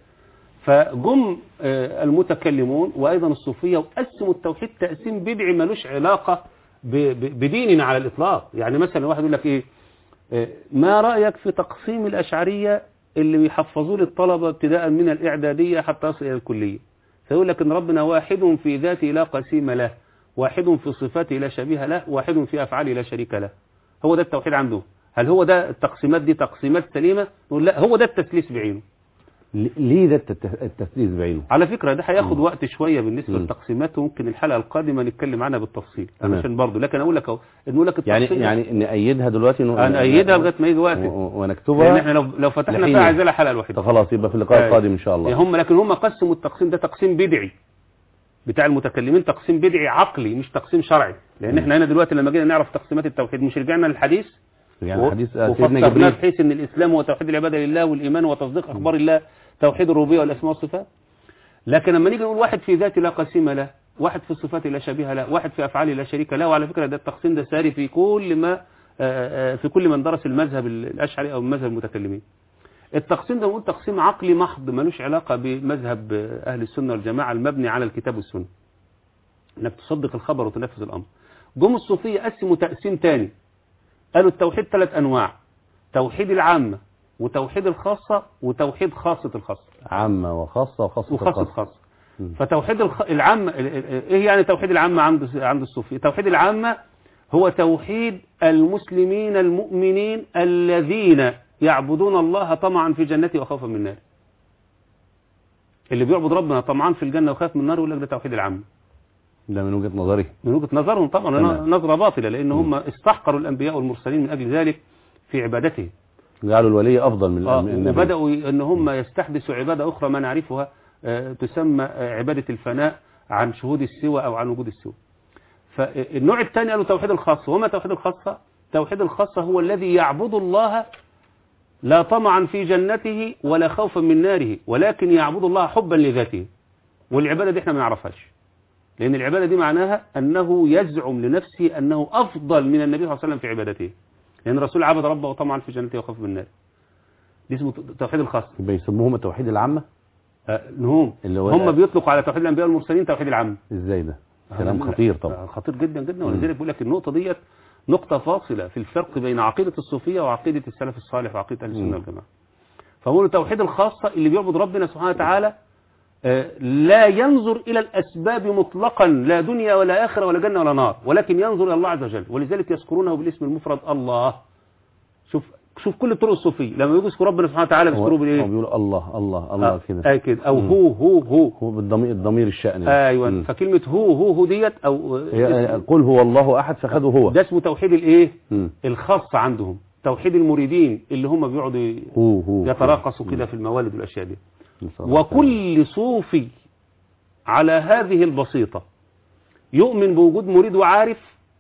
[SPEAKER 2] فجم آه، المتكلمون وايضا الصوفيه وقسموا التوحيد تقسيم بدعي ملوش علاقه ب- ب- بديننا على الاطلاق يعني مثلا واحد يقول لك ايه آه، ما رايك في تقسيم الاشعريه اللي بيحفظوه للطلبه ابتداء من الاعداديه حتى يصل الى الكليه فيقول لك ان ربنا واحد في ذاته لا قسيم له واحد في صفاته لا شبيه له واحد في افعاله لا شريك له هو ده التوحيد عنده هل هو ده التقسيمات دي تقسيمات سليمه نقول لا هو ده التسليس بعينه
[SPEAKER 1] ل- ليه ده التت- التسليس بعينه
[SPEAKER 2] على فكره ده هياخد
[SPEAKER 1] مم.
[SPEAKER 2] وقت شويه بالنسبه
[SPEAKER 1] مم.
[SPEAKER 2] للتقسيمات وممكن الحلقه القادمه نتكلم عنها بالتفصيل
[SPEAKER 1] تمام.
[SPEAKER 2] عشان برضه لكن اقول لك اهو نقول لك
[SPEAKER 1] يعني
[SPEAKER 2] التقسيم
[SPEAKER 1] يعني نأيدها دلوقتي ن-
[SPEAKER 2] هنأيدها لغايه ما يجي
[SPEAKER 1] و-
[SPEAKER 2] وقت
[SPEAKER 1] و-
[SPEAKER 2] لان
[SPEAKER 1] ونكتبها
[SPEAKER 2] احنا لو لو فتحنا
[SPEAKER 1] لحين.
[SPEAKER 2] فيها عايزة لها حلقه الوحيده
[SPEAKER 1] خلاص يبقى في اللقاء
[SPEAKER 2] أيوة.
[SPEAKER 1] القادم ان شاء الله
[SPEAKER 2] هم لكن هم قسموا التقسيم ده تقسيم بدعي بتاع المتكلمين تقسيم بدعي عقلي مش تقسيم شرعي لان
[SPEAKER 1] مم.
[SPEAKER 2] احنا هنا دلوقتي لما جينا نعرف تقسيمات التوحيد مش رجعنا للحديث
[SPEAKER 1] يعني حديث آه،
[SPEAKER 2] وفسرناه
[SPEAKER 1] سيدنا جبريل
[SPEAKER 2] بحيث ان الاسلام هو توحيد العباده لله والايمان هو تصديق اخبار الله توحيد الربوبيه والاسماء والصفات لكن لما نيجي نقول واحد في ذاته لا قسيم له واحد في صفاته لا شبيه له واحد في افعاله لا شريك له وعلى فكره ده التقسيم ده ساري في كل ما آه، آه، في كل من درس المذهب الاشعري او مذهب المتكلمين التقسيم ده بنقول تقسيم عقلي محض ملوش علاقه بمذهب آه، اهل السنه والجماعه المبني على الكتاب والسنه انك تصدق الخبر وتنفذ الامر جم الصوفيه قسموا تقسيم تاني قالوا التوحيد ثلاث انواع توحيد العامه وتوحيد الخاصه وتوحيد خاصه الخاصه
[SPEAKER 1] عامة وخاصة وخاصة
[SPEAKER 2] وخاصة
[SPEAKER 1] الخاصة.
[SPEAKER 2] خاصة
[SPEAKER 1] مم.
[SPEAKER 2] فتوحيد الخ... العامة ايه يعني توحيد العامة عند عند الصوفية توحيد العامة هو توحيد المسلمين المؤمنين الذين يعبدون الله طمعا في جنته وخوفا من النار اللي بيعبد ربنا طمعا في الجنة وخاف من النار يقول لك ده توحيد العامة
[SPEAKER 1] ده من وجهة نظري
[SPEAKER 2] من وجهة نظرهم طبعا
[SPEAKER 1] تمام.
[SPEAKER 2] نظرة باطلة لأن هم استحقروا الأنبياء والمرسلين من أجل ذلك في عبادته
[SPEAKER 1] جعلوا الولي أفضل من
[SPEAKER 2] آه،
[SPEAKER 1] الأم- النبي
[SPEAKER 2] وبدأوا ي- ان هم يستحدثوا عبادة أخرى ما نعرفها آه، تسمى آه، عبادة الفناء عن شهود السوى أو عن وجود السوى فالنوع الثاني قالوا توحيد الخاصة وما توحيد الخاصة توحيد الخاصة هو الذي يعبد الله لا طمعا في جنته ولا خوفا من ناره ولكن يعبد الله حبا لذاته والعبادة دي احنا ما نعرفهاش لأن العبادة دي معناها أنه يزعم لنفسه أنه أفضل من النبي صلى الله عليه وسلم في عبادته لأن الرسول عبد ربه طمعا في جنته وخوفا من ناره دي اسمه توحيد الخاص
[SPEAKER 1] يبقى يسموهم التوحيد العامة
[SPEAKER 2] آه، هم
[SPEAKER 1] اللي هو
[SPEAKER 2] هم بيطلقوا على توحيد الانبياء والمرسلين توحيد العام
[SPEAKER 1] ازاي ده كلام
[SPEAKER 2] آه،
[SPEAKER 1] خطير طبعا
[SPEAKER 2] خطير جدا جدا ولذلك بيقول لك النقطه ديت نقطه فاصله في الفرق بين عقيده الصوفيه وعقيده السلف الصالح وعقيده اهل
[SPEAKER 1] مم.
[SPEAKER 2] السنه والجماعه فبيقولوا توحيد الخاصه اللي بيعبد ربنا سبحانه وتعالى آه، لا ينظر الى الاسباب مطلقا لا دنيا ولا اخره ولا جنه ولا نار ولكن ينظر الى الله عز وجل ولذلك يذكرونه بالاسم المفرد الله شوف شوف كل الطرق الصوفيه لما يجوا يذكروا ربنا سبحانه وتعالى
[SPEAKER 1] هو
[SPEAKER 2] بيذكروه
[SPEAKER 1] هو
[SPEAKER 2] بالايه
[SPEAKER 1] بيقول الله الله الله
[SPEAKER 2] آه،
[SPEAKER 1] كده
[SPEAKER 2] آه كده او
[SPEAKER 1] مم.
[SPEAKER 2] هو هو هو
[SPEAKER 1] هو بالضمير الضمير الشأن ده.
[SPEAKER 2] ايوه
[SPEAKER 1] مم.
[SPEAKER 2] فكلمه هو هو هو ديت او
[SPEAKER 1] هي-
[SPEAKER 2] اسم-
[SPEAKER 1] قل هو الله أحد فخده هو
[SPEAKER 2] ده اسمه توحيد الايه
[SPEAKER 1] مم.
[SPEAKER 2] الخاص عندهم توحيد المريدين اللي هم بيقعدوا
[SPEAKER 1] هو هو
[SPEAKER 2] يتراقصوا كده في الموالد والاشياء دي
[SPEAKER 1] نسأل الله
[SPEAKER 2] وكل صوفي على هذه البسيطة يؤمن بوجود مريد وعارف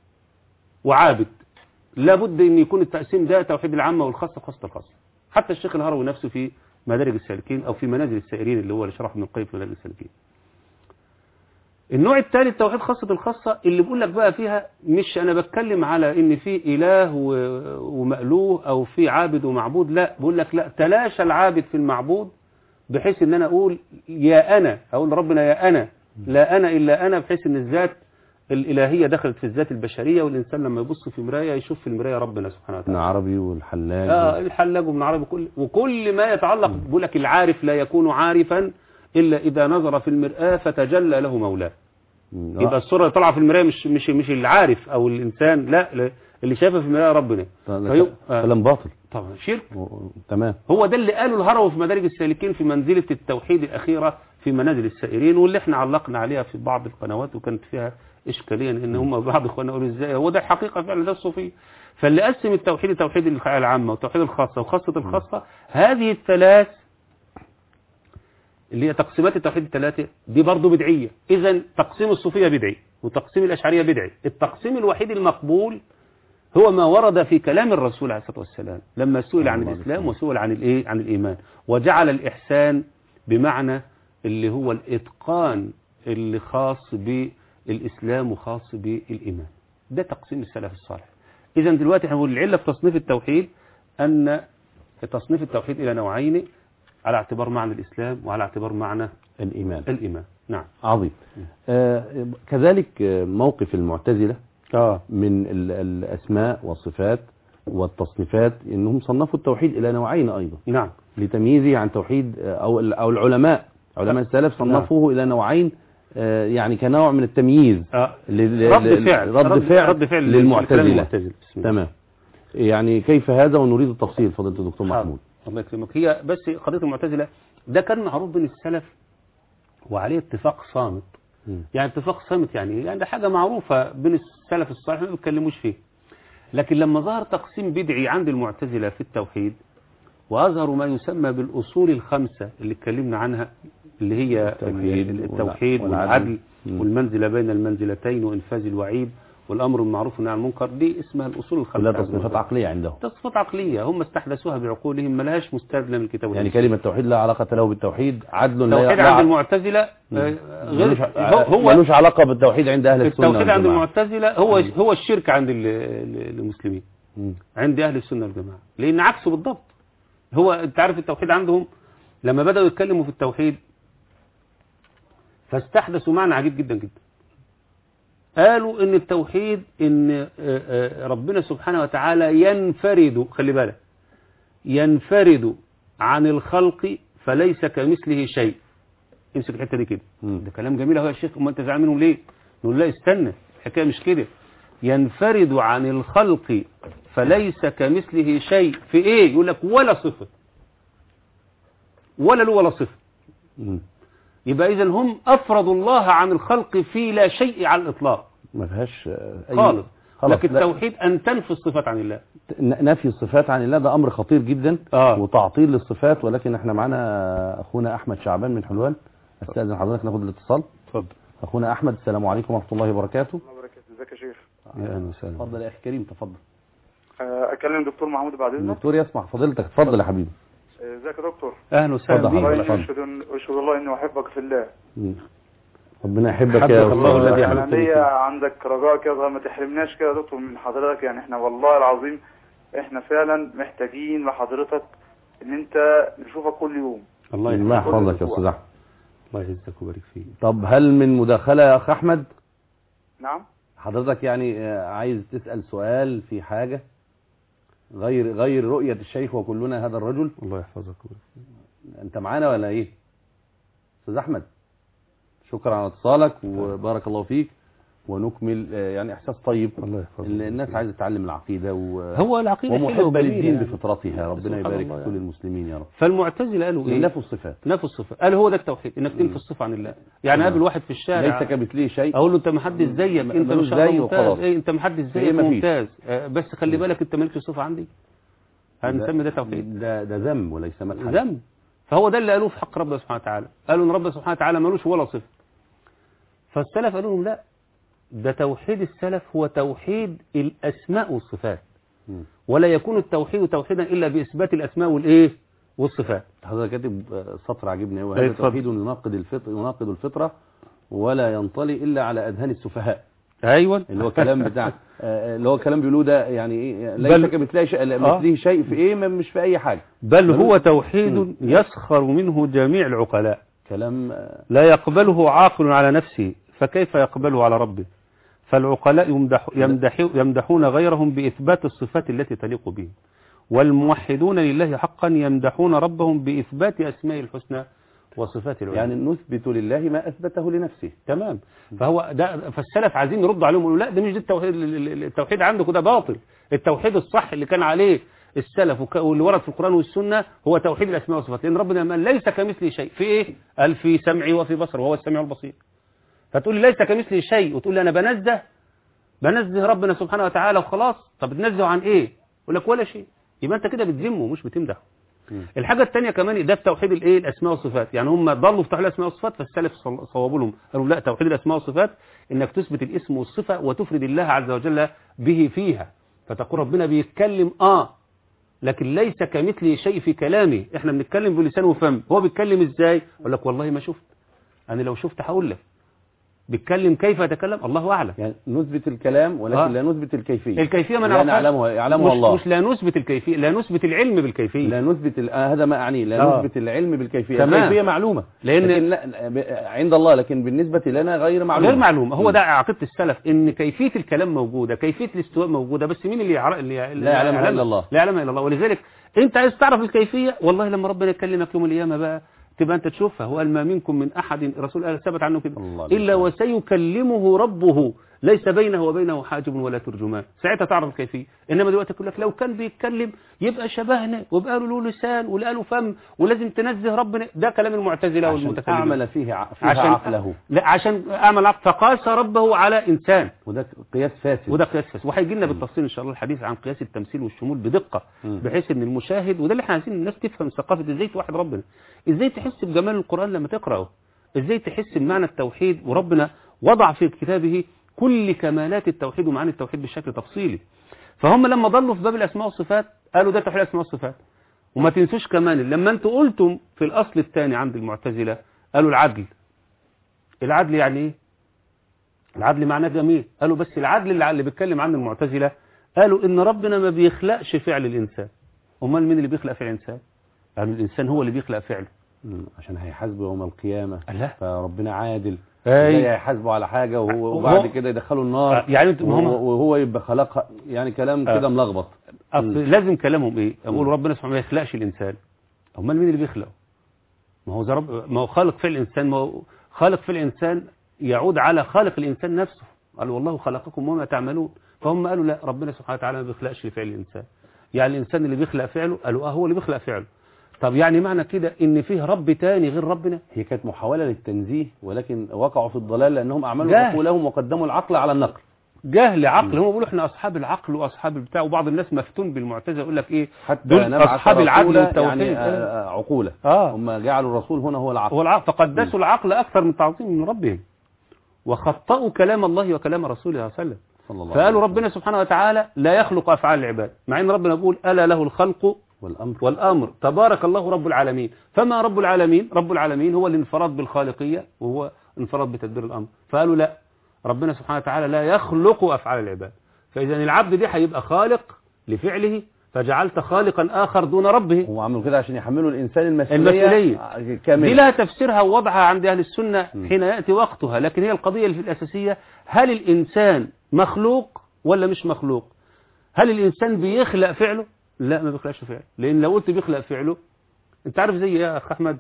[SPEAKER 2] وعابد لابد ان يكون التقسيم ده توحيد العامة والخاصة خاصة الخاصة حتى الشيخ الهروي نفسه في مدارج السالكين او في منازل السائرين اللي هو اللي شرحه ابن القيم في مدارج السالكين النوع الثالث توحيد خاصة الخاصة اللي بيقول لك بقى فيها مش أنا بتكلم على إن في إله و- ومألوه أو في عابد ومعبود لا بيقول لك لا تلاشى العابد في المعبود بحيث إن أنا أقول يا أنا أقول ربنا يا أنا لا أنا إلا أنا بحيث إن الذات الإلهية دخلت في الذات البشرية والإنسان لما يبص في مراية يشوف في المراية ربنا سبحانه
[SPEAKER 1] ابن
[SPEAKER 2] وتعالى
[SPEAKER 1] عربي والحلاج
[SPEAKER 2] آه الحلاج وابن عربي كل وكل ما يتعلق بيقول لك العارف لا يكون عارفا إلا إذا نظر في المرآة فتجلى له مولاه
[SPEAKER 1] مم.
[SPEAKER 2] يبقى الصورة اللي طالعة في المراية مش مش مش العارف أو الإنسان لا لا، اللي شايفها في المراية ربنا فيو- آه.
[SPEAKER 1] كلام باطل
[SPEAKER 2] طبعا شرك
[SPEAKER 1] و- تمام
[SPEAKER 2] هو ده اللي قاله الهروي في مدارج السالكين في منزلة التوحيد الأخيرة في منازل السائرين واللي احنا علقنا عليها في بعض القنوات وكانت فيها إشكالية ان هم بعض اخواننا يقولوا ازاي هو ده الحقيقة فعلا ده الصوفية فاللي قسم التوحيد توحيد العامة وتوحيد الخاصة وخاصة الخاصة هذه الثلاث اللي هي تقسيمات التوحيد الثلاثة دي برضه بدعية إذا تقسيم الصوفية بدعي وتقسيم الأشعرية بدعي التقسيم الوحيد المقبول هو ما ورد في كلام الرسول عليه الصلاة والسلام لما سئل عن
[SPEAKER 1] الله
[SPEAKER 2] الإسلام
[SPEAKER 1] عليه
[SPEAKER 2] وسئل عن الإيه عن الإيمان وجعل الإحسان بمعنى اللي هو الإتقان اللي خاص بالإسلام وخاص بالإيمان ده تقسيم السلف الصالح إذا دلوقتي احنا بنقول العلة في تصنيف التوحيد أن تصنيف التوحيد إلى نوعين على اعتبار معنى الإسلام وعلى اعتبار معنى
[SPEAKER 1] الإيمان
[SPEAKER 2] الإيمان نعم
[SPEAKER 1] عظيم آه كذلك آه، موقف المعتزلة
[SPEAKER 2] آه
[SPEAKER 1] من ال- الأسماء والصفات والتصنيفات إنهم صنفوا التوحيد إلى نوعين أيضا
[SPEAKER 2] نعم
[SPEAKER 1] لتمييزه عن توحيد آه، أو ال- أو العلماء علماء السلف صنفوه إلى نوعين آه، يعني كنوع من التمييز
[SPEAKER 2] آه.
[SPEAKER 1] ل- ل-
[SPEAKER 2] رد
[SPEAKER 1] ل-
[SPEAKER 2] فعل
[SPEAKER 1] رد فعل,
[SPEAKER 2] رد فعل
[SPEAKER 1] للمعتزلة
[SPEAKER 2] للمعتزلة بسم الله.
[SPEAKER 1] تمام يعني كيف هذا ونريد التفصيل فضيلة الدكتور
[SPEAKER 2] حاضر.
[SPEAKER 1] محمود
[SPEAKER 2] الله يكرمك هي بس قضية المعتزلة ده كان معروف بين السلف وعليه اتفاق صامت
[SPEAKER 1] مم.
[SPEAKER 2] يعني اتفاق صامت يعني إيه؟ يعني ده حاجة معروفة بين السلف الصالح ما بيتكلموش فيه لكن لما ظهر تقسيم بدعي عند المعتزلة في التوحيد وأظهروا ما يسمى بالأصول الخمسة اللي اتكلمنا عنها اللي هي
[SPEAKER 1] التوحيد
[SPEAKER 2] التوحيد
[SPEAKER 1] والعدل.
[SPEAKER 2] والعدل
[SPEAKER 1] مم.
[SPEAKER 2] والمنزلة بين المنزلتين وإنفاذ الوعيد والأمر بالمعروف والنهي عن المنكر دي اسمها الأصول الخمسة
[SPEAKER 1] كلها
[SPEAKER 2] عند
[SPEAKER 1] تصنيفات
[SPEAKER 2] المعتزلة.
[SPEAKER 1] عقلية عندهم
[SPEAKER 2] تصفيات عقلية هم استحدثوها بعقولهم ملهاش مستدلة من الكتاب
[SPEAKER 1] يعني
[SPEAKER 2] والسنة.
[SPEAKER 1] كلمة توحيد لا علاقة له بالتوحيد عدل لا
[SPEAKER 2] التوحيد
[SPEAKER 1] لا-
[SPEAKER 2] عند المعتزلة آه،
[SPEAKER 1] ملوش
[SPEAKER 2] غير هو, هو
[SPEAKER 1] ملوش علاقة بالتوحيد عند أهل السنة
[SPEAKER 2] التوحيد عند
[SPEAKER 1] والجماعة.
[SPEAKER 2] المعتزلة هو هو الشرك عند ال- ال- المسلمين
[SPEAKER 1] مم.
[SPEAKER 2] عند أهل السنة والجماعة لأن عكسه بالضبط هو أنت عارف التوحيد عندهم لما بدأوا يتكلموا في التوحيد فاستحدثوا معنى عجيب جدا جدا قالوا ان التوحيد ان آه، آه، ربنا سبحانه وتعالى ينفرد خلي بالك ينفرد عن الخلق فليس كمثله شيء امسك الحته دي كده
[SPEAKER 1] مم.
[SPEAKER 2] ده كلام جميل اهو يا شيخ امال انت زعلان منهم ليه نقول لا استنى الحكايه مش كده ينفرد عن الخلق فليس كمثله شيء في ايه يقول لك ولا صفه ولا له ولا صفه
[SPEAKER 1] مم.
[SPEAKER 2] يبقى اذا هم افردوا الله عن الخلق في لا شيء على الاطلاق
[SPEAKER 1] ما فيهاش آه، أي
[SPEAKER 2] خالص
[SPEAKER 1] خلاص
[SPEAKER 2] لكن
[SPEAKER 1] لا.
[SPEAKER 2] التوحيد ان تنفي الصفات عن الله
[SPEAKER 1] ن- نفي الصفات عن الله ده امر خطير جدا
[SPEAKER 2] آه.
[SPEAKER 1] وتعطيل للصفات ولكن احنا معانا اخونا احمد شعبان من حلوان استاذن حضرتك ناخد الاتصال
[SPEAKER 2] اتفضل
[SPEAKER 1] اخونا احمد السلام عليكم ورحمه الله وبركاته
[SPEAKER 3] الله وبركاته ازيك يا شيخ
[SPEAKER 2] يا اهلا وسهلا
[SPEAKER 1] اتفضل يا اخي كريم تفضل
[SPEAKER 3] آه، اكلم دكتور محمود بعد اذنك
[SPEAKER 1] الدكتور يسمع فضيلتك اتفضل يا حبيبي
[SPEAKER 3] آه، ازيك يا دكتور
[SPEAKER 2] اهلا وسهلا
[SPEAKER 1] اتفضل
[SPEAKER 2] بيك.
[SPEAKER 1] حضرتك.
[SPEAKER 3] والله
[SPEAKER 1] اتفضل.
[SPEAKER 3] اني اشهد اشهد الله اني احبك في الله
[SPEAKER 1] مم. ربنا يحبك
[SPEAKER 2] حبك
[SPEAKER 1] يا
[SPEAKER 2] الله
[SPEAKER 1] أستاذ
[SPEAKER 2] الذي
[SPEAKER 1] أحمد.
[SPEAKER 3] انا
[SPEAKER 2] حببتني
[SPEAKER 3] ليا
[SPEAKER 2] فيه.
[SPEAKER 3] عندك رجاء كده ما تحرمناش كده يا دكتور من حضرتك يعني احنا والله العظيم احنا فعلا محتاجين لحضرتك ان انت نشوفك كل يوم
[SPEAKER 2] الله
[SPEAKER 1] الله
[SPEAKER 2] يحفظك
[SPEAKER 1] يحفظك يا استاذ احمد
[SPEAKER 2] الله يعزك ويبارك فيك
[SPEAKER 1] طب هل من مداخله يا اخ احمد
[SPEAKER 3] نعم
[SPEAKER 1] حضرتك يعني آه، عايز تسال سؤال في حاجه غير غير رؤيه الشيخ وكلنا هذا الرجل
[SPEAKER 2] الله يحفظك ويبارك فيك.
[SPEAKER 1] انت معانا ولا ايه استاذ احمد شكرا على اتصالك وبارك الله فيك ونكمل آه، يعني احساس طيب
[SPEAKER 2] الله يحفظك
[SPEAKER 1] ال- الناس عايزه تتعلم العقيده و...
[SPEAKER 2] هو العقيده حلوة
[SPEAKER 1] ومحبه
[SPEAKER 2] وجميلة
[SPEAKER 1] للدين
[SPEAKER 2] يعني.
[SPEAKER 1] بفطرتها ربنا
[SPEAKER 2] سبحان
[SPEAKER 1] يبارك
[SPEAKER 2] الله
[SPEAKER 1] في كل
[SPEAKER 2] يعني.
[SPEAKER 1] المسلمين يا رب
[SPEAKER 2] فالمعتزله قالوا ايه
[SPEAKER 1] نفوا الصفات
[SPEAKER 2] نفوا الصفه قال هو ده التوحيد انك تنفي الصفه عن الله يعني قابل واحد في الشارع
[SPEAKER 1] ليس كمثله شيء
[SPEAKER 2] اقول له انت ما حدش زيك
[SPEAKER 1] م-
[SPEAKER 2] انت
[SPEAKER 1] ملوش
[SPEAKER 2] مش الله
[SPEAKER 1] زيه
[SPEAKER 2] ممتاز
[SPEAKER 1] وخلاص.
[SPEAKER 2] ايه انت ما حدش
[SPEAKER 1] هي
[SPEAKER 2] زيك
[SPEAKER 1] مفيش.
[SPEAKER 2] ممتاز آه، بس خلي بالك انت مالكش صفه عندي هنسمي ده توحيد
[SPEAKER 1] ده ده ذم وليس مدحا
[SPEAKER 2] ذنب فهو ده اللي قالوه في حق ربنا سبحانه وتعالى قالوا ان ربنا سبحانه وتعالى ملوش ولا صفه فالسلف قالوا لهم لا ده توحيد السلف هو توحيد الاسماء والصفات
[SPEAKER 1] مم.
[SPEAKER 2] ولا يكون التوحيد توحيدا الا باثبات الاسماء والايه والصفات
[SPEAKER 1] حضرتك كاتب آه، سطر عجبني قوي
[SPEAKER 2] أي
[SPEAKER 1] هذا
[SPEAKER 2] اتفضل.
[SPEAKER 1] توحيد يناقض الفطر يناقض الفطره ولا ينطلي الا على اذهان السفهاء
[SPEAKER 2] ايوه
[SPEAKER 1] اللي هو كلام بتاع آه، اللي هو كلام بيقولوه ده يعني ايه
[SPEAKER 2] بل-
[SPEAKER 1] ليس كمثله شيء مثله شيء في ايه ما- مش في اي حاجه
[SPEAKER 2] بل هو
[SPEAKER 1] مم.
[SPEAKER 2] توحيد يسخر منه جميع العقلاء
[SPEAKER 1] كلام آه،
[SPEAKER 2] لا يقبله عاقل على نفسه فكيف يقبله على ربه فالعقلاء يمدح يمدح يمدحون غيرهم بإثبات الصفات التي تليق به والموحدون لله حقا يمدحون ربهم بإثبات أسماء الحسنى وصفات العلى
[SPEAKER 1] يعني نثبت لله ما اثبته لنفسه
[SPEAKER 2] تمام فهو ده فالسلف عايزين يردوا عليهم يقولوا لا ده مش ده التوحيد التوحيد عندكم ده باطل التوحيد الصح اللي كان عليه السلف وك- واللي ورد في القرآن والسنة هو توحيد الأسماء والصفات لأن ربنا قال ليس كمثله شيء في إيه؟ قال في سمعي وفي بصري وهو السميع البصير فتقول لي ليس كمثله شيء وتقول لي أنا بنزه بنزه ربنا سبحانه وتعالى وخلاص طب بتنزه عن إيه؟ يقول لك ولا شيء يبقى أنت كده بتذمه مش بتمدحه
[SPEAKER 1] مم.
[SPEAKER 2] الحاجة الثانية كمان ده في توحيد الايه الاسماء والصفات يعني هم ضلوا في توحيد الاسماء والصفات فالسلف صل- صوابوا لهم قالوا لا توحيد الاسماء والصفات انك تثبت الاسم والصفة وتفرد الله عز وجل به فيها فتقول ربنا بيتكلم اه لكن ليس كمثله شيء في كلامه احنا بنتكلم بلسان وفم هو بيتكلم ازاي اقول لك والله ما شفت انا لو شفت هقول لك بيتكلم كيف يتكلم الله اعلم
[SPEAKER 1] يعني نثبت الكلام ولكن
[SPEAKER 2] آه.
[SPEAKER 1] لا نثبت الكيفيه
[SPEAKER 2] الكيفية ما
[SPEAKER 1] لا
[SPEAKER 2] نعرفهاش.
[SPEAKER 1] نعلمها يعلمها
[SPEAKER 2] مش,
[SPEAKER 1] الله
[SPEAKER 2] مش لا نثبت الكيفية لا نثبت العلم بالكيفية
[SPEAKER 1] لا نثبت ال- آه هذا ما اعنيه لا
[SPEAKER 2] آه.
[SPEAKER 1] نثبت العلم بالكيفيه
[SPEAKER 2] تمام.
[SPEAKER 1] الكيفيه معلومه
[SPEAKER 2] لأن-
[SPEAKER 1] لكن لا ب- عند الله لكن بالنسبه لنا غير معلومه
[SPEAKER 2] غير معلومة هو
[SPEAKER 1] مم.
[SPEAKER 2] ده عقيدة السلف ان كيفية الكلام موجودة كيفية الاستواء موجودة بس مين اللي يعرف اللي اللي
[SPEAKER 1] لا يعلمها إلا الله.
[SPEAKER 2] لا يعلمها الا الله ولذلك انت عايز تعرف الكيفية والله لما ربنا يكلمك يوم القيامة بقى تبقى انت تشوفها هو ما منكم من احد الرسول قال ثبت عنه كده
[SPEAKER 1] الله عليه
[SPEAKER 2] الا وسيكلمه ربه ليس بينه وبينه حاجب ولا ترجمان ساعتها تعرف الكيفية انما دلوقتي يقول لك لو كان بيتكلم يبقى شبهنا ويبقى له لسان ويبقى له فم ولازم تنزه ربنا ده كلام المعتزلة
[SPEAKER 1] عشان
[SPEAKER 2] والمتكلمين
[SPEAKER 1] اعمل فيه ع- فيها
[SPEAKER 2] عشان
[SPEAKER 1] عقله
[SPEAKER 2] لا عشان اعمل عقل فقاس ربه على انسان
[SPEAKER 1] وده قياس فاسد
[SPEAKER 2] وده قياس فاسد وهيجي لنا بالتفصيل ان شاء الله الحديث عن قياس التمثيل والشمول بدقه
[SPEAKER 1] مم.
[SPEAKER 2] بحيث ان المشاهد وده اللي احنا عايزين الناس تفهم ثقافه ازاي توحد ربنا ازاي تحس بجمال القران لما تقراه ازاي تحس بمعنى التوحيد وربنا وضع في كتابه كل كمالات التوحيد ومعاني التوحيد بشكل تفصيلي فهم لما ضلوا في باب الاسماء والصفات قالوا ده توحيد الاسماء والصفات وما تنسوش كمان لما انتوا قلتم في الاصل الثاني عند المعتزله قالوا العدل العدل يعني ايه العدل معناه جميل قالوا بس العدل اللي اللي بيتكلم عنه المعتزله قالوا ان ربنا ما بيخلقش فعل الانسان امال مين اللي بيخلق فعل الانسان قالوا الانسان هو اللي بيخلق فعله
[SPEAKER 1] مم. عشان هيحاسبه يوم القيامه
[SPEAKER 2] الله
[SPEAKER 1] فربنا عادل
[SPEAKER 2] أي.
[SPEAKER 1] ازاي هيحاسبه على حاجه وهو
[SPEAKER 2] وهو-
[SPEAKER 1] وبعد كده يدخله النار
[SPEAKER 2] آه، يعني انتوا- ما هم-
[SPEAKER 1] وهو, وهو يبقى خلقها يعني كلام
[SPEAKER 2] آه.
[SPEAKER 1] كده ملخبط
[SPEAKER 2] أصل لازم كلامهم ايه يقولوا ربنا سبحانه ما يخلقش الانسان امال مين اللي بيخلقه ما هو زي رب ما هو خالق فعل الانسان ما هو خالق فعل الانسان يعود على خالق الانسان نفسه قال والله خلقكم وما تعملون فهم قالوا لا ربنا سبحانه وتعالى ما بيخلقش فعل الانسان يعني الانسان اللي بيخلق فعله قالوا اه هو اللي بيخلق فعله طب يعني معنى كده ان فيه رب تاني غير ربنا
[SPEAKER 1] هي كانت محاوله للتنزيه ولكن وقعوا في الضلال لانهم اعملوا
[SPEAKER 2] جاهل.
[SPEAKER 1] عقولهم وقدموا العقل على النقل
[SPEAKER 2] جهل عقل هم بيقولوا احنا اصحاب العقل واصحاب البتاع وبعض الناس مفتون بالمعتزله يقول لك ايه
[SPEAKER 1] حتى
[SPEAKER 2] دول
[SPEAKER 1] نبعث
[SPEAKER 2] اصحاب العدل
[SPEAKER 1] رسولا
[SPEAKER 2] والتوحيد
[SPEAKER 1] يعني آه، آه، عقوله
[SPEAKER 2] اه
[SPEAKER 1] هم جعلوا الرسول هنا هو العقل
[SPEAKER 2] هو العقل فقدسوا العقل أكثر من تعظيم من ربهم وخطأوا كلام الله وكلام رسوله صلى الله عليه وسلم
[SPEAKER 1] صلى الله
[SPEAKER 2] فقالوا
[SPEAKER 1] عليه
[SPEAKER 2] ربنا سبحانه وتعالى لا يخلق أفعال العباد مع أن ربنا يقول ألا له الخلق
[SPEAKER 1] وسلم. والامر
[SPEAKER 2] والأمر تبارك الله رب العالمين فما رب العالمين رب العالمين هو الانفراد بالخالقية وهو انفراد بتدبير الأمر فقالوا لا ربنا سبحانه وتعالى لا يخلق أفعال العباد فإذا العبد دي هيبقى خالق لفعله فجعلت خالقا آخر دون ربه
[SPEAKER 1] هم عملوا كده عشان يحملوا الانسان المسؤوليه
[SPEAKER 2] المسؤولية.
[SPEAKER 1] آه،
[SPEAKER 2] دي
[SPEAKER 1] كامله
[SPEAKER 2] لها تفسيرها ووضعها عند أهل السنة
[SPEAKER 1] م.
[SPEAKER 2] حين يأتي وقتها لكن هي القضية الأساسية هل الإنسان مخلوق ولا مش مخلوق هل الإنسان بيخلق فعله لا ما بيخلقش فعله لأن لو قلت بيخلق فعله أنت عارف زي إيه يا أخ أحمد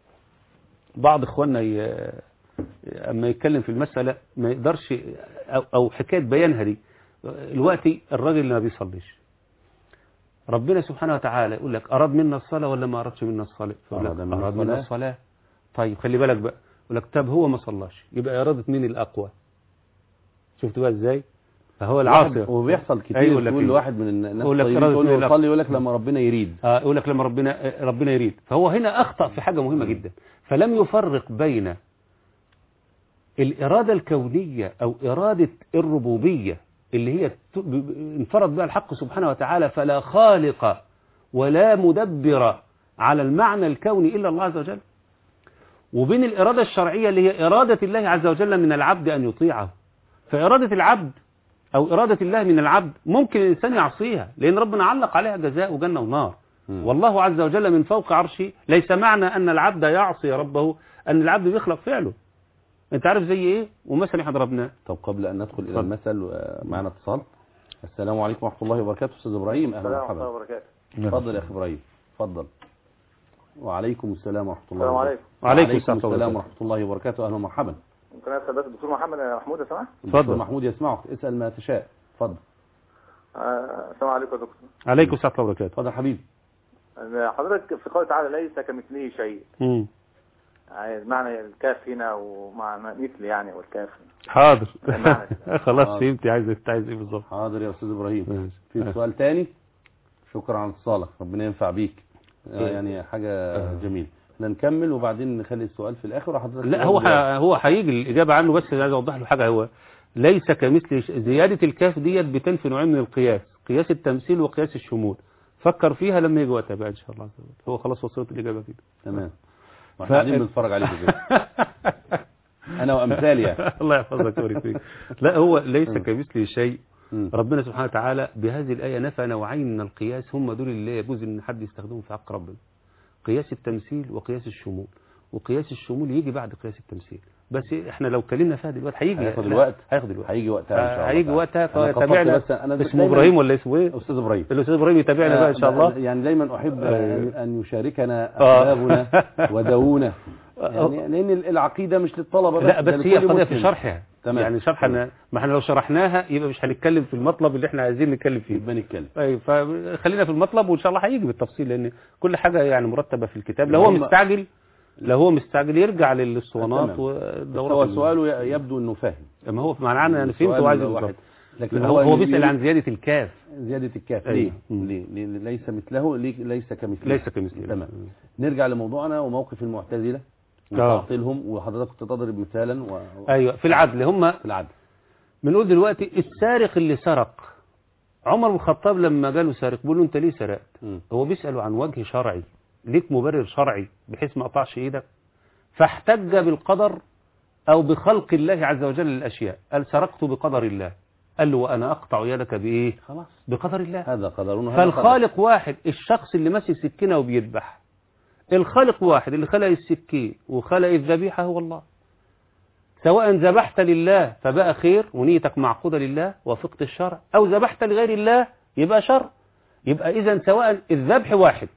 [SPEAKER 2] بعض إخواننا ي... أما يتكلم في المسألة ما يقدرش أو, أو حكاية بيانها دي دلوقتي الراجل اللي ما بيصليش ربنا سبحانه وتعالى يقول لك أراد منا الصلاة ولا ما أرادش منا الصلاة فيقول لك
[SPEAKER 1] أراد منا
[SPEAKER 2] أراد منا
[SPEAKER 1] الصلاة.
[SPEAKER 2] الصلاة طيب خلي بالك بقى يقول لك طب هو ما صلاش يبقى إرادة مين الأقوى شفت بقى إزاي فهو العاصي
[SPEAKER 1] وبيحصل كتير
[SPEAKER 2] أيوة لك
[SPEAKER 1] كل
[SPEAKER 2] إيه؟
[SPEAKER 1] واحد من الناس
[SPEAKER 2] يقول لك
[SPEAKER 1] الطيبين
[SPEAKER 2] إرادة
[SPEAKER 1] تقول له
[SPEAKER 2] مين
[SPEAKER 1] يصلي يقول لك لما ربنا يريد
[SPEAKER 2] آه يقول لك لما ربنا ربنا يريد فهو هنا أخطأ في حاجة مهمة جدا فلم يفرق بين الإرادة الكونية أو إرادة الربوبية اللي هي ت- ب- ب- انفرد بها الحق سبحانه وتعالى فلا خالق ولا مدبر على المعنى الكوني إلا الله عز وجل وبين الإرادة الشرعية اللي هي إرادة الله عز وجل من العبد أن يطيعه فإرادة العبد أو إرادة الله من العبد ممكن الإنسان يعصيها لأن ربنا علق عليها جزاء وجنة ونار
[SPEAKER 1] مم.
[SPEAKER 2] والله عز وجل من فوق عرشه ليس معنى أن العبد يعصي ربه أن العبد بيخلق فعله أنت عارف زي إيه ومثلا احنا ضربناه
[SPEAKER 1] طب قبل أن ندخل إلى
[SPEAKER 2] اتفضل.
[SPEAKER 1] المثل آه، معنا اتصال السلام عليكم ورحمة الله وبركاته أستاذ إبراهيم أهلا
[SPEAKER 4] السلام ورحمة الله
[SPEAKER 1] ومرحبا
[SPEAKER 4] وبركاته
[SPEAKER 1] اتفضل يا أخي إبراهيم اتفضل وعليكم السلام ورحمة الله
[SPEAKER 4] السلام
[SPEAKER 1] وبركاته
[SPEAKER 4] عليكم
[SPEAKER 2] وعليكم السلام
[SPEAKER 1] السلام
[SPEAKER 2] ورحمة
[SPEAKER 1] ورحمة الله وبركاته أهلا ومرحبا
[SPEAKER 4] ممكن اسال بس الدكتور محمد يا محمود يا سماح
[SPEAKER 2] اتفضل.
[SPEAKER 1] الدكتور محمود يسمعك اسأل ما تشاء اتفضل
[SPEAKER 4] آه، السلام عليكم يا دكتور
[SPEAKER 2] عليكم السلام ورحمة الله وبركاته
[SPEAKER 1] اتفضل حبيبي
[SPEAKER 4] آه، حضرتك في قوله تعالى ليس كمثله شيء
[SPEAKER 2] مم.
[SPEAKER 4] يعني معنى الكاف هنا ومعنى مثل يعني والكاف
[SPEAKER 2] حاضر
[SPEAKER 4] المعنى
[SPEAKER 2] خلاص
[SPEAKER 1] حاضر.
[SPEAKER 2] فهمت عايز انت عايز ايه بالظبط
[SPEAKER 1] حاضر يا أستاذ إبراهيم
[SPEAKER 2] ماشي.
[SPEAKER 1] في سؤال تاني شكرا على اتصالك ربنا ينفع بيك آه،
[SPEAKER 2] إيه.
[SPEAKER 1] يعني حاجة
[SPEAKER 2] آه.
[SPEAKER 1] جميلة احنا نكمل وبعدين نخلي السؤال في الآخر وحضرتك
[SPEAKER 2] لا هو ح... هو هيجي الإجابة عنه بس عايز أوضح له حاجة هو ليس كمثل ش- زيادة الكاف ديت بتنفي نوعين من القياس قياس التمثيل وقياس الشمول فكر فيها لما يجي وقتها بقى إن شاء الله عز وجل هو خلاص وصلت الإجابة كده
[SPEAKER 1] تمام
[SPEAKER 2] ف-
[SPEAKER 1] واحنا قاعدين بنتفرج عليك كده انا وامثالي يعني
[SPEAKER 2] الله يحفظك ويبارك فيك لا هو ليس
[SPEAKER 1] مم.
[SPEAKER 2] كمثله شيء
[SPEAKER 1] مم.
[SPEAKER 2] ربنا سبحانه وتعالى بهذه الآية نفى نوعين من القياس هم دول اللي لا يجوز ان حد يستخدمهم في حق ربنا قياس التمثيل وقياس الشمول وقياس الشمول يجي بعد قياس التمثيل بس احنا لو اتكلمنا فيها دلوقتي هيجي
[SPEAKER 1] هياخد
[SPEAKER 2] لا،
[SPEAKER 1] الوقت
[SPEAKER 2] هياخد الوقت
[SPEAKER 1] هيجي وقتها ان شاء الله
[SPEAKER 2] هيجي
[SPEAKER 1] تعالى.
[SPEAKER 2] وقتها
[SPEAKER 1] أنا قصدت
[SPEAKER 2] فتابعنا
[SPEAKER 1] بس انا
[SPEAKER 2] اسمه
[SPEAKER 1] دايماً-
[SPEAKER 2] ابراهيم ولا اسمه ايه
[SPEAKER 1] استاذ ابراهيم
[SPEAKER 2] الاستاذ ابراهيم يتابعنا بقى ان شاء الله
[SPEAKER 1] يعني دايما احب
[SPEAKER 2] أيوه.
[SPEAKER 1] ان يشاركنا
[SPEAKER 2] آه.
[SPEAKER 1] احبابنا ودونا يعني لان العقيده مش للطلبه بس
[SPEAKER 2] لا
[SPEAKER 1] ده
[SPEAKER 2] بس هي
[SPEAKER 1] لكل
[SPEAKER 2] قضيه في
[SPEAKER 1] مسلم.
[SPEAKER 2] شرحها
[SPEAKER 1] تمام.
[SPEAKER 2] يعني شرحنا ما احنا لو شرحناها يبقى مش هنتكلم في المطلب اللي احنا عايزين نتكلم فيه
[SPEAKER 1] يبقى نتكلم
[SPEAKER 2] ايوه فخلينا في المطلب وان شاء الله هيجي بالتفصيل لان كل حاجه يعني مرتبه في الكتاب لو هو
[SPEAKER 1] هم-
[SPEAKER 2] مستعجل لو هو مستعجل يرجع للاسطوانات
[SPEAKER 1] تمام.
[SPEAKER 2] والدورات
[SPEAKER 1] هو
[SPEAKER 2] ال-
[SPEAKER 1] سؤاله يبدو انه فاهم
[SPEAKER 2] ما هو معناه انا
[SPEAKER 1] السؤال
[SPEAKER 2] فهمت وعايز إيه
[SPEAKER 1] واحد.
[SPEAKER 2] بالظبط
[SPEAKER 1] لكن
[SPEAKER 2] هو هو بيسال
[SPEAKER 1] يريد
[SPEAKER 2] عن زياده الكاف
[SPEAKER 1] زياده الكاف
[SPEAKER 2] أيوه.
[SPEAKER 1] ليه؟
[SPEAKER 2] مم.
[SPEAKER 1] ليه؟ ليه ليس مثله ليه ليس كمثله
[SPEAKER 2] ليس كمثله
[SPEAKER 1] تمام نرجع لموضوعنا وموقف المعتزله
[SPEAKER 2] آه.
[SPEAKER 1] وتعطيلهم وحضرتك كنت تضرب مثالا و... و-
[SPEAKER 2] ايوه في العدل هم
[SPEAKER 1] في العدل
[SPEAKER 2] بنقول دلوقتي السارق اللي سرق عمر بن الخطاب لما جاله سارق بيقول له انت ليه سرقت
[SPEAKER 1] مم.
[SPEAKER 2] هو بيسأله عن وجه شرعي ليك مبرر شرعي بحيث ما قطعش ايدك فاحتج بالقدر او بخلق الله عز وجل للاشياء قال سرقت بقدر الله قال له وانا اقطع يدك بايه
[SPEAKER 1] خلاص
[SPEAKER 2] بقدر الله
[SPEAKER 1] هذا قدرنا هذا
[SPEAKER 2] فالخالق واحد الشخص اللي ماسك سكينه وبيذبح الخالق واحد اللي خلق السكين وخلق الذبيحه هو الله سواء ذبحت لله فبقى خير ونيتك معقودة لله وفقت الشرع أو ذبحت لغير الله يبقى شر يبقى إذا سواء الذبح واحد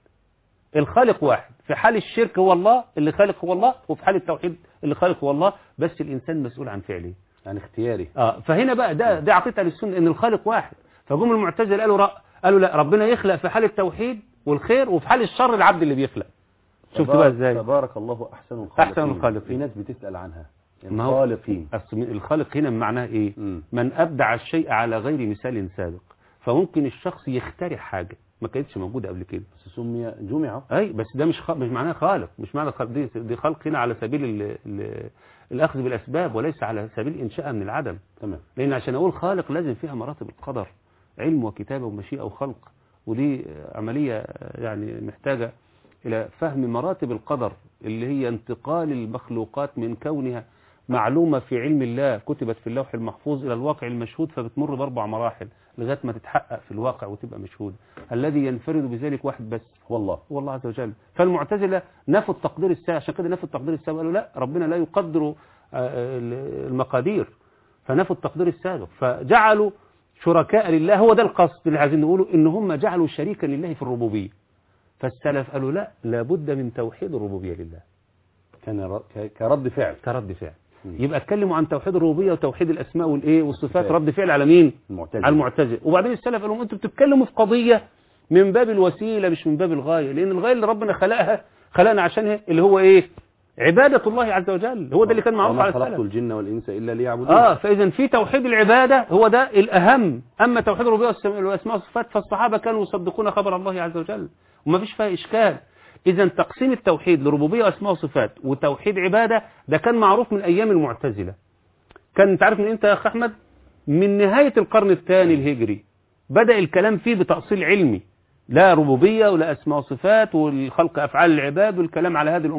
[SPEAKER 2] الخالق واحد في حال الشرك هو الله اللي خالق هو الله وفي حال التوحيد اللي خالق هو الله بس الإنسان مسؤول عن فعله
[SPEAKER 1] يعني اختياري
[SPEAKER 2] آه فهنا بقى ده ده عقيدة السنة إن الخالق واحد فجم المعتزله قالوا رأ قالوا لا ربنا يخلق في حال التوحيد والخير وفي حال الشر العبد اللي بيخلق شفت بقى
[SPEAKER 1] تبارك-
[SPEAKER 2] ازاي
[SPEAKER 1] تبارك الله احسن الخالقين
[SPEAKER 2] أحسن الخالقين.
[SPEAKER 1] في ناس بتسال عنها
[SPEAKER 2] ما هو-
[SPEAKER 1] الخالقين
[SPEAKER 2] أصل الخالق هنا معناه ايه
[SPEAKER 1] مم.
[SPEAKER 2] من ابدع الشيء على غير مثال سابق فممكن الشخص يخترع حاجة ما كانتش موجودة قبل كده
[SPEAKER 1] بس سمي جمع
[SPEAKER 2] اي بس ده مش خ... مش معناه خالق مش معنى خالق دي, دي خلق هنا على سبيل ال... ال... الاخذ بالاسباب وليس على سبيل انشاء من العدم
[SPEAKER 1] تمام
[SPEAKER 2] لان عشان اقول خالق لازم فيها مراتب القدر علم وكتابة ومشيئة وخلق ودي عملية يعني محتاجة إلى فهم مراتب القدر اللي هي انتقال المخلوقات من كونها معلومة في علم الله كتبت في اللوح المحفوظ إلى الواقع المشهود فبتمر بأربع مراحل لغاية ما تتحقق في الواقع وتبقى مشهود الذي ينفرد بذلك واحد بس
[SPEAKER 1] هو الله
[SPEAKER 2] هو الله عز وجل فالمعتزلة نفوا التقدير السابق عشان كده نفوا التقدير السابق قالوا لا ربنا لا يقدر آه، المقادير فنفوا التقدير السابق فجعلوا شركاء لله هو ده القصد اللي عايزين نقوله ان هم جعلوا شريكا لله في الربوبية فالسلف قالوا لا لابد من توحيد الربوبية لله
[SPEAKER 1] كان ر- ك- كرد فعل
[SPEAKER 2] كرد فعل
[SPEAKER 1] مم.
[SPEAKER 2] يبقى اتكلموا عن توحيد الربوبية وتوحيد الاسماء والايه والصفات
[SPEAKER 1] صفات.
[SPEAKER 2] رد فعل على مين
[SPEAKER 1] المعتزله
[SPEAKER 2] على المعتزله وبعدين السلف قالوا انتوا بتتكلموا في قضية من باب الوسيلة مش من باب الغاية لان الغاية اللي ربنا خلقها خلقنا عشانها اللي هو ايه عبادة الله عز وجل هو ده اللي كان معروف
[SPEAKER 1] وما
[SPEAKER 2] على
[SPEAKER 1] خلقت
[SPEAKER 2] السلف
[SPEAKER 1] الجن والانس الا ليعبدون
[SPEAKER 2] اه فاذا في توحيد العبادة هو ده الاهم اما توحيد الربوبية والسم- والاسماء والصفات فالصحابة كانوا يصدقون خبر الله عز وجل وما فيش فيها اشكال اذا تقسيم التوحيد لربوبية واسماء وصفات وتوحيد عبادة ده كان معروف من ايام المعتزلة كان انت عارف من امتى يا اخ احمد من نهاية القرن الثاني الهجري بدأ الكلام فيه بتأصيل علمي لا ربوبية ولا أسماء وصفات والخلق أفعال العباد والكلام على هذه الأمور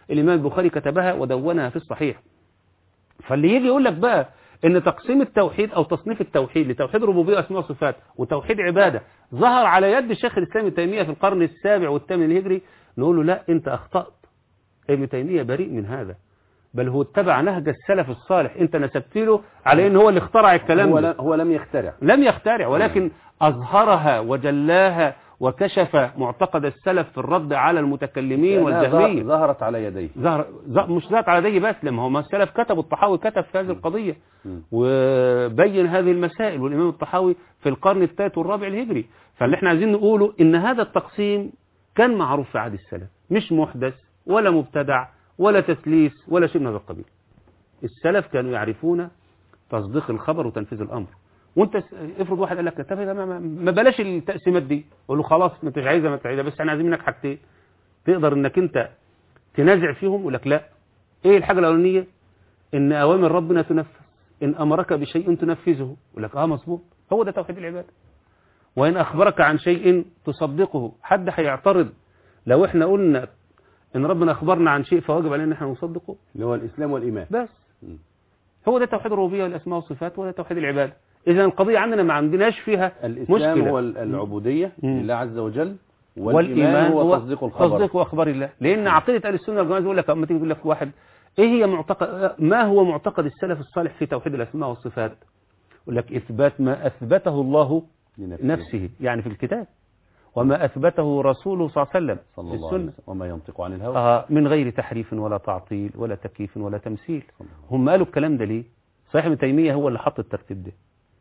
[SPEAKER 2] الإمام البخاري كتبها ودونها في الصحيح فاللي يجي يقول لك بقى ان تقسيم التوحيد او تصنيف التوحيد لتوحيد ربوبيه واسماء وصفات وتوحيد عباده ظهر على يد الشيخ الاسلام ابن تيميه في القرن السابع والثامن الهجري نقول له لا انت اخطات ابن تيميه بريء من هذا بل هو اتبع نهج السلف الصالح انت نسبت له على ان هو اللي اخترع الكلام
[SPEAKER 1] هو,
[SPEAKER 2] ده
[SPEAKER 1] لا- هو لم يخترع
[SPEAKER 2] لم يخترع ولكن أظهرها وجلاها وكشف معتقد السلف في الرد على المتكلمين
[SPEAKER 1] لأنها
[SPEAKER 2] والجهمية
[SPEAKER 1] ظه- ظهرت على يديه
[SPEAKER 2] ظهر ظ- مش ذات على دي بس لما هم السلف كتبوا الطحاوي كتب في هذه القضية
[SPEAKER 1] مم.
[SPEAKER 2] وبين هذه المسائل والإمام الطحاوي في القرن الثالث والرابع الهجري فاللي احنا عايزين نقوله إن هذا التقسيم كان معروف في عهد السلف مش محدث ولا مبتدع ولا تسليس ولا شيء من هذا القبيل السلف كانوا يعرفون تصديق الخبر وتنفيذ الأمر وانت س- افرض واحد قال لك طب يا جماعه ما- ما بلاش التقسيمات دي قول له خلاص ما انتش عايزها ما انت عايزها بس احنا عايزين منك حاجتين تقدر انك انت تنازع فيهم يقول لك لا ايه الحاجه الاولانيه ان اوامر ربنا تنفذ ان امرك بشيء تنفذه يقول لك اه مظبوط هو ده توحيد العباده وان اخبرك عن شيء تصدقه حد هيعترض لو احنا قلنا ان ربنا اخبرنا عن شيء فواجب علينا ان احنا نصدقه
[SPEAKER 1] اللي هو الإسلام والإيمان
[SPEAKER 2] بس
[SPEAKER 1] مم.
[SPEAKER 2] هو ده توحيد الربوبيه والاسماء والصفات وده توحيد العباده اذا القضيه عندنا ما عندناش فيها
[SPEAKER 1] الإسلام
[SPEAKER 2] مشكلة.
[SPEAKER 1] هو ال- العبودية
[SPEAKER 2] مم.
[SPEAKER 1] لله عز وجل والإيمان هو تصديق الخبر
[SPEAKER 2] تصديق اخبار الله لان عقيده اهل السنه والجماعه يقول لك اما تيجي يقول لك واحد ايه هي معتقد ما هو معتقد السلف الصالح في توحيد الاسماء والصفات يقول لك اثبات ما اثبته الله
[SPEAKER 1] لنفسه.
[SPEAKER 2] نفسه يعني في الكتاب وما اثبته رسوله صلى الله عليه وسلم
[SPEAKER 1] صلى
[SPEAKER 2] في
[SPEAKER 1] الله عليه
[SPEAKER 2] السنه
[SPEAKER 1] وسلم وما ينطق عن الهوى
[SPEAKER 2] آه من غير تحريف ولا تعطيل ولا تكييف ولا تمثيل هم قالوا الكلام ده ليه صحيح ابن تيمية هو اللي حط الترتيب ده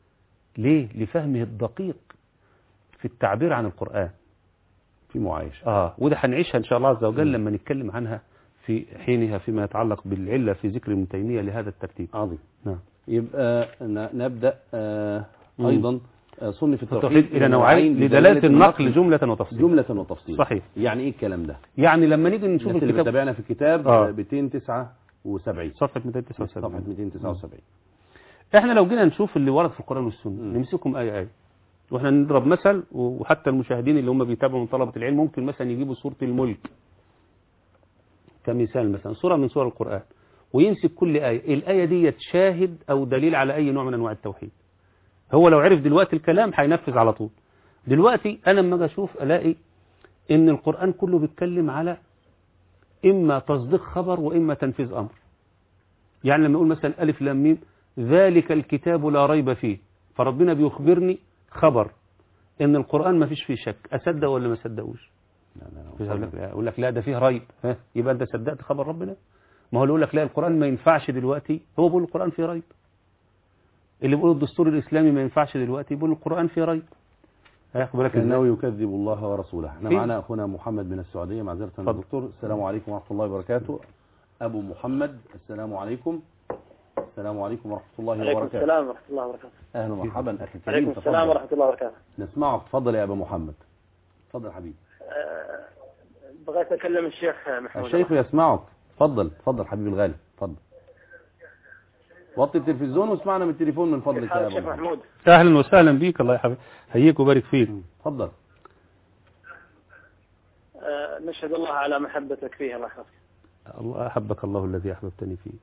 [SPEAKER 2] ليه لفهمه الدقيق في التعبير عن القرآن
[SPEAKER 1] في معايشة
[SPEAKER 2] آه وده هنعيشها إن شاء الله عز وجل لما نتكلم عنها في حينها فيما يتعلق بالعلة في ذكر ابن تيمية لهذا الترتيب
[SPEAKER 1] عظيم
[SPEAKER 2] نعم
[SPEAKER 1] يبقى ن- نبدأ آه،
[SPEAKER 2] مم.
[SPEAKER 1] أيضا آه، صنف التوحيد
[SPEAKER 2] التوحيد إلى نوعين لدلالة النقل جملة وتفصيل
[SPEAKER 1] جملة وتفصيل
[SPEAKER 2] صحيح.
[SPEAKER 1] يعني إيه الكلام ده
[SPEAKER 2] يعني لما نيجي نشوف
[SPEAKER 1] الناس اللي
[SPEAKER 2] الكتاب
[SPEAKER 1] بتتابعنا في الكتاب
[SPEAKER 2] آه.
[SPEAKER 1] آه. 279
[SPEAKER 2] صفحة
[SPEAKER 1] صفحة
[SPEAKER 2] 279
[SPEAKER 1] 279
[SPEAKER 2] احنا لو جينا نشوف اللي ورد في القرآن والسنة
[SPEAKER 1] مم.
[SPEAKER 2] نمسكهم آية آية واحنا نضرب مثل وحتى المشاهدين اللي هم بيتابعوا من طلبة العلم ممكن مثلا يجيبوا سورة الملك كمثال مثلا سورة من سور القرآن ويمسك كل آية الآية دي شاهد أو دليل على أي نوع من أنواع التوحيد هو لو عرف دلوقتي الكلام هينفذ على طول دلوقتي أنا لما أجي أشوف ألاقي إن القرآن كله بيتكلم على إما تصديق خبر وإما تنفيذ أمر يعني لما يقول مثلا ألف لام ميم ذلك الكتاب لا ريب فيه فربنا بيخبرني خبر ان القرآن ما فيش فيه شك اصدق ولا ما اصدقوش
[SPEAKER 1] لا، لا، لا.
[SPEAKER 2] مش هقول لك لا اقول لك لا ده فيه ريب ها يبقى انت صدقت خبر ربنا ما هو اللي يقول لك لا القرآن ما ينفعش دلوقتي هو بيقول القرآن فيه ريب اللي بيقول الدستور الاسلامي ما ينفعش دلوقتي بيقول القرآن فيه ريب هياخد بالك
[SPEAKER 1] كأنه
[SPEAKER 2] ازاي
[SPEAKER 1] يكذب الله ورسوله احنا
[SPEAKER 2] في-
[SPEAKER 1] معنا أخونا محمد من السعودية معذرة يا
[SPEAKER 2] اتفضل.
[SPEAKER 1] دكتور السلام عليكم ورحمة الله وبركاته أبو محمد السلام عليكم السلام عليكم ورحمة الله
[SPEAKER 4] عليكم
[SPEAKER 1] وبركاته
[SPEAKER 4] السلام ورحمة الله وبركاته
[SPEAKER 1] أهلا ومرحبا أخي الكريم
[SPEAKER 4] عليكم السلام
[SPEAKER 1] تفضل.
[SPEAKER 4] ورحمة الله وبركاته
[SPEAKER 1] نسمعك تفضل يا أبو محمد تفضل حبيبي
[SPEAKER 4] أه، بغيت أكلم الشيخ محمود
[SPEAKER 1] الشيخ يسمعك تفضل تفضل حبيبي الغالي تفضل وطي التلفزيون واسمعنا من التليفون من فضلك
[SPEAKER 4] كيف
[SPEAKER 1] يا
[SPEAKER 4] حالك
[SPEAKER 1] أبو
[SPEAKER 4] شيخ
[SPEAKER 1] محمد
[SPEAKER 4] محمود
[SPEAKER 2] اهلا وسهلا بيك الله يحفظك حييك وبارك فيك
[SPEAKER 1] تفضل
[SPEAKER 4] أه، نشهد الله على محبتك فيه الله يحفظك
[SPEAKER 2] الله احبك الله الذي احببتني فيه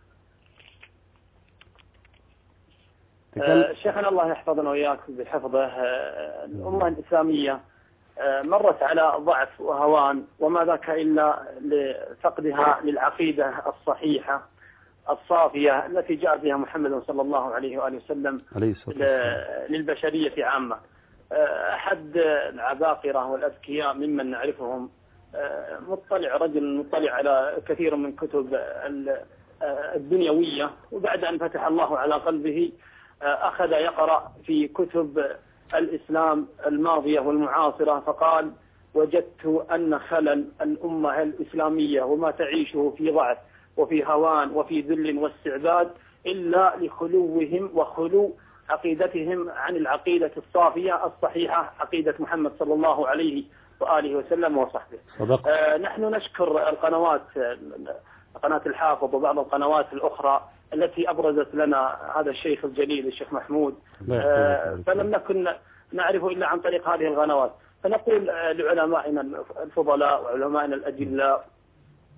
[SPEAKER 4] أه، شيخنا الله يحفظنا وإياك بحفظه أه، الأمة الإسلامية أه، مرت على ضعف وهوان وما ذاك إلا لفقدها للعقيدة الصحيحة الصافية التي جاء بها محمد صلى الله عليه وآله وسلم
[SPEAKER 2] عليه الصلاة والسلام
[SPEAKER 4] ل- للبشرية عامة أه، أحد العباقرة والأذكياء ممن نعرفهم أه، مطلع رجل مطلع على كثير من كتب ال- أه، الدنيوية وبعد أن فتح الله على قلبه أه، أخذ يقرأ في كتب الإسلام الماضية والمعاصرة فقال وجدت أن خلل الأمة الإسلامية وما تعيشه في ضعف وفي هوان وفي ذل واستعباد إلا لخلوهم وخلو عقيدتهم عن العقيدة الصافية الصحيحة عقيدة محمد صلى الله عليه وآله وسلم وصحبه
[SPEAKER 2] صدقت
[SPEAKER 4] آه، نحن نشكر القنوات آه، قناة الحافظ وبعض القنوات الأخرى التي أبرزت لنا هذا الشيخ الجليل الشيخ محمود
[SPEAKER 2] الله يحفظك
[SPEAKER 4] آه،
[SPEAKER 2] ويبارك
[SPEAKER 4] فلم نكن نعرفه إلا عن طريق هذه القنوات فنقول آه، لعلمائنا الفضلاء وعلمائنا الأجلاء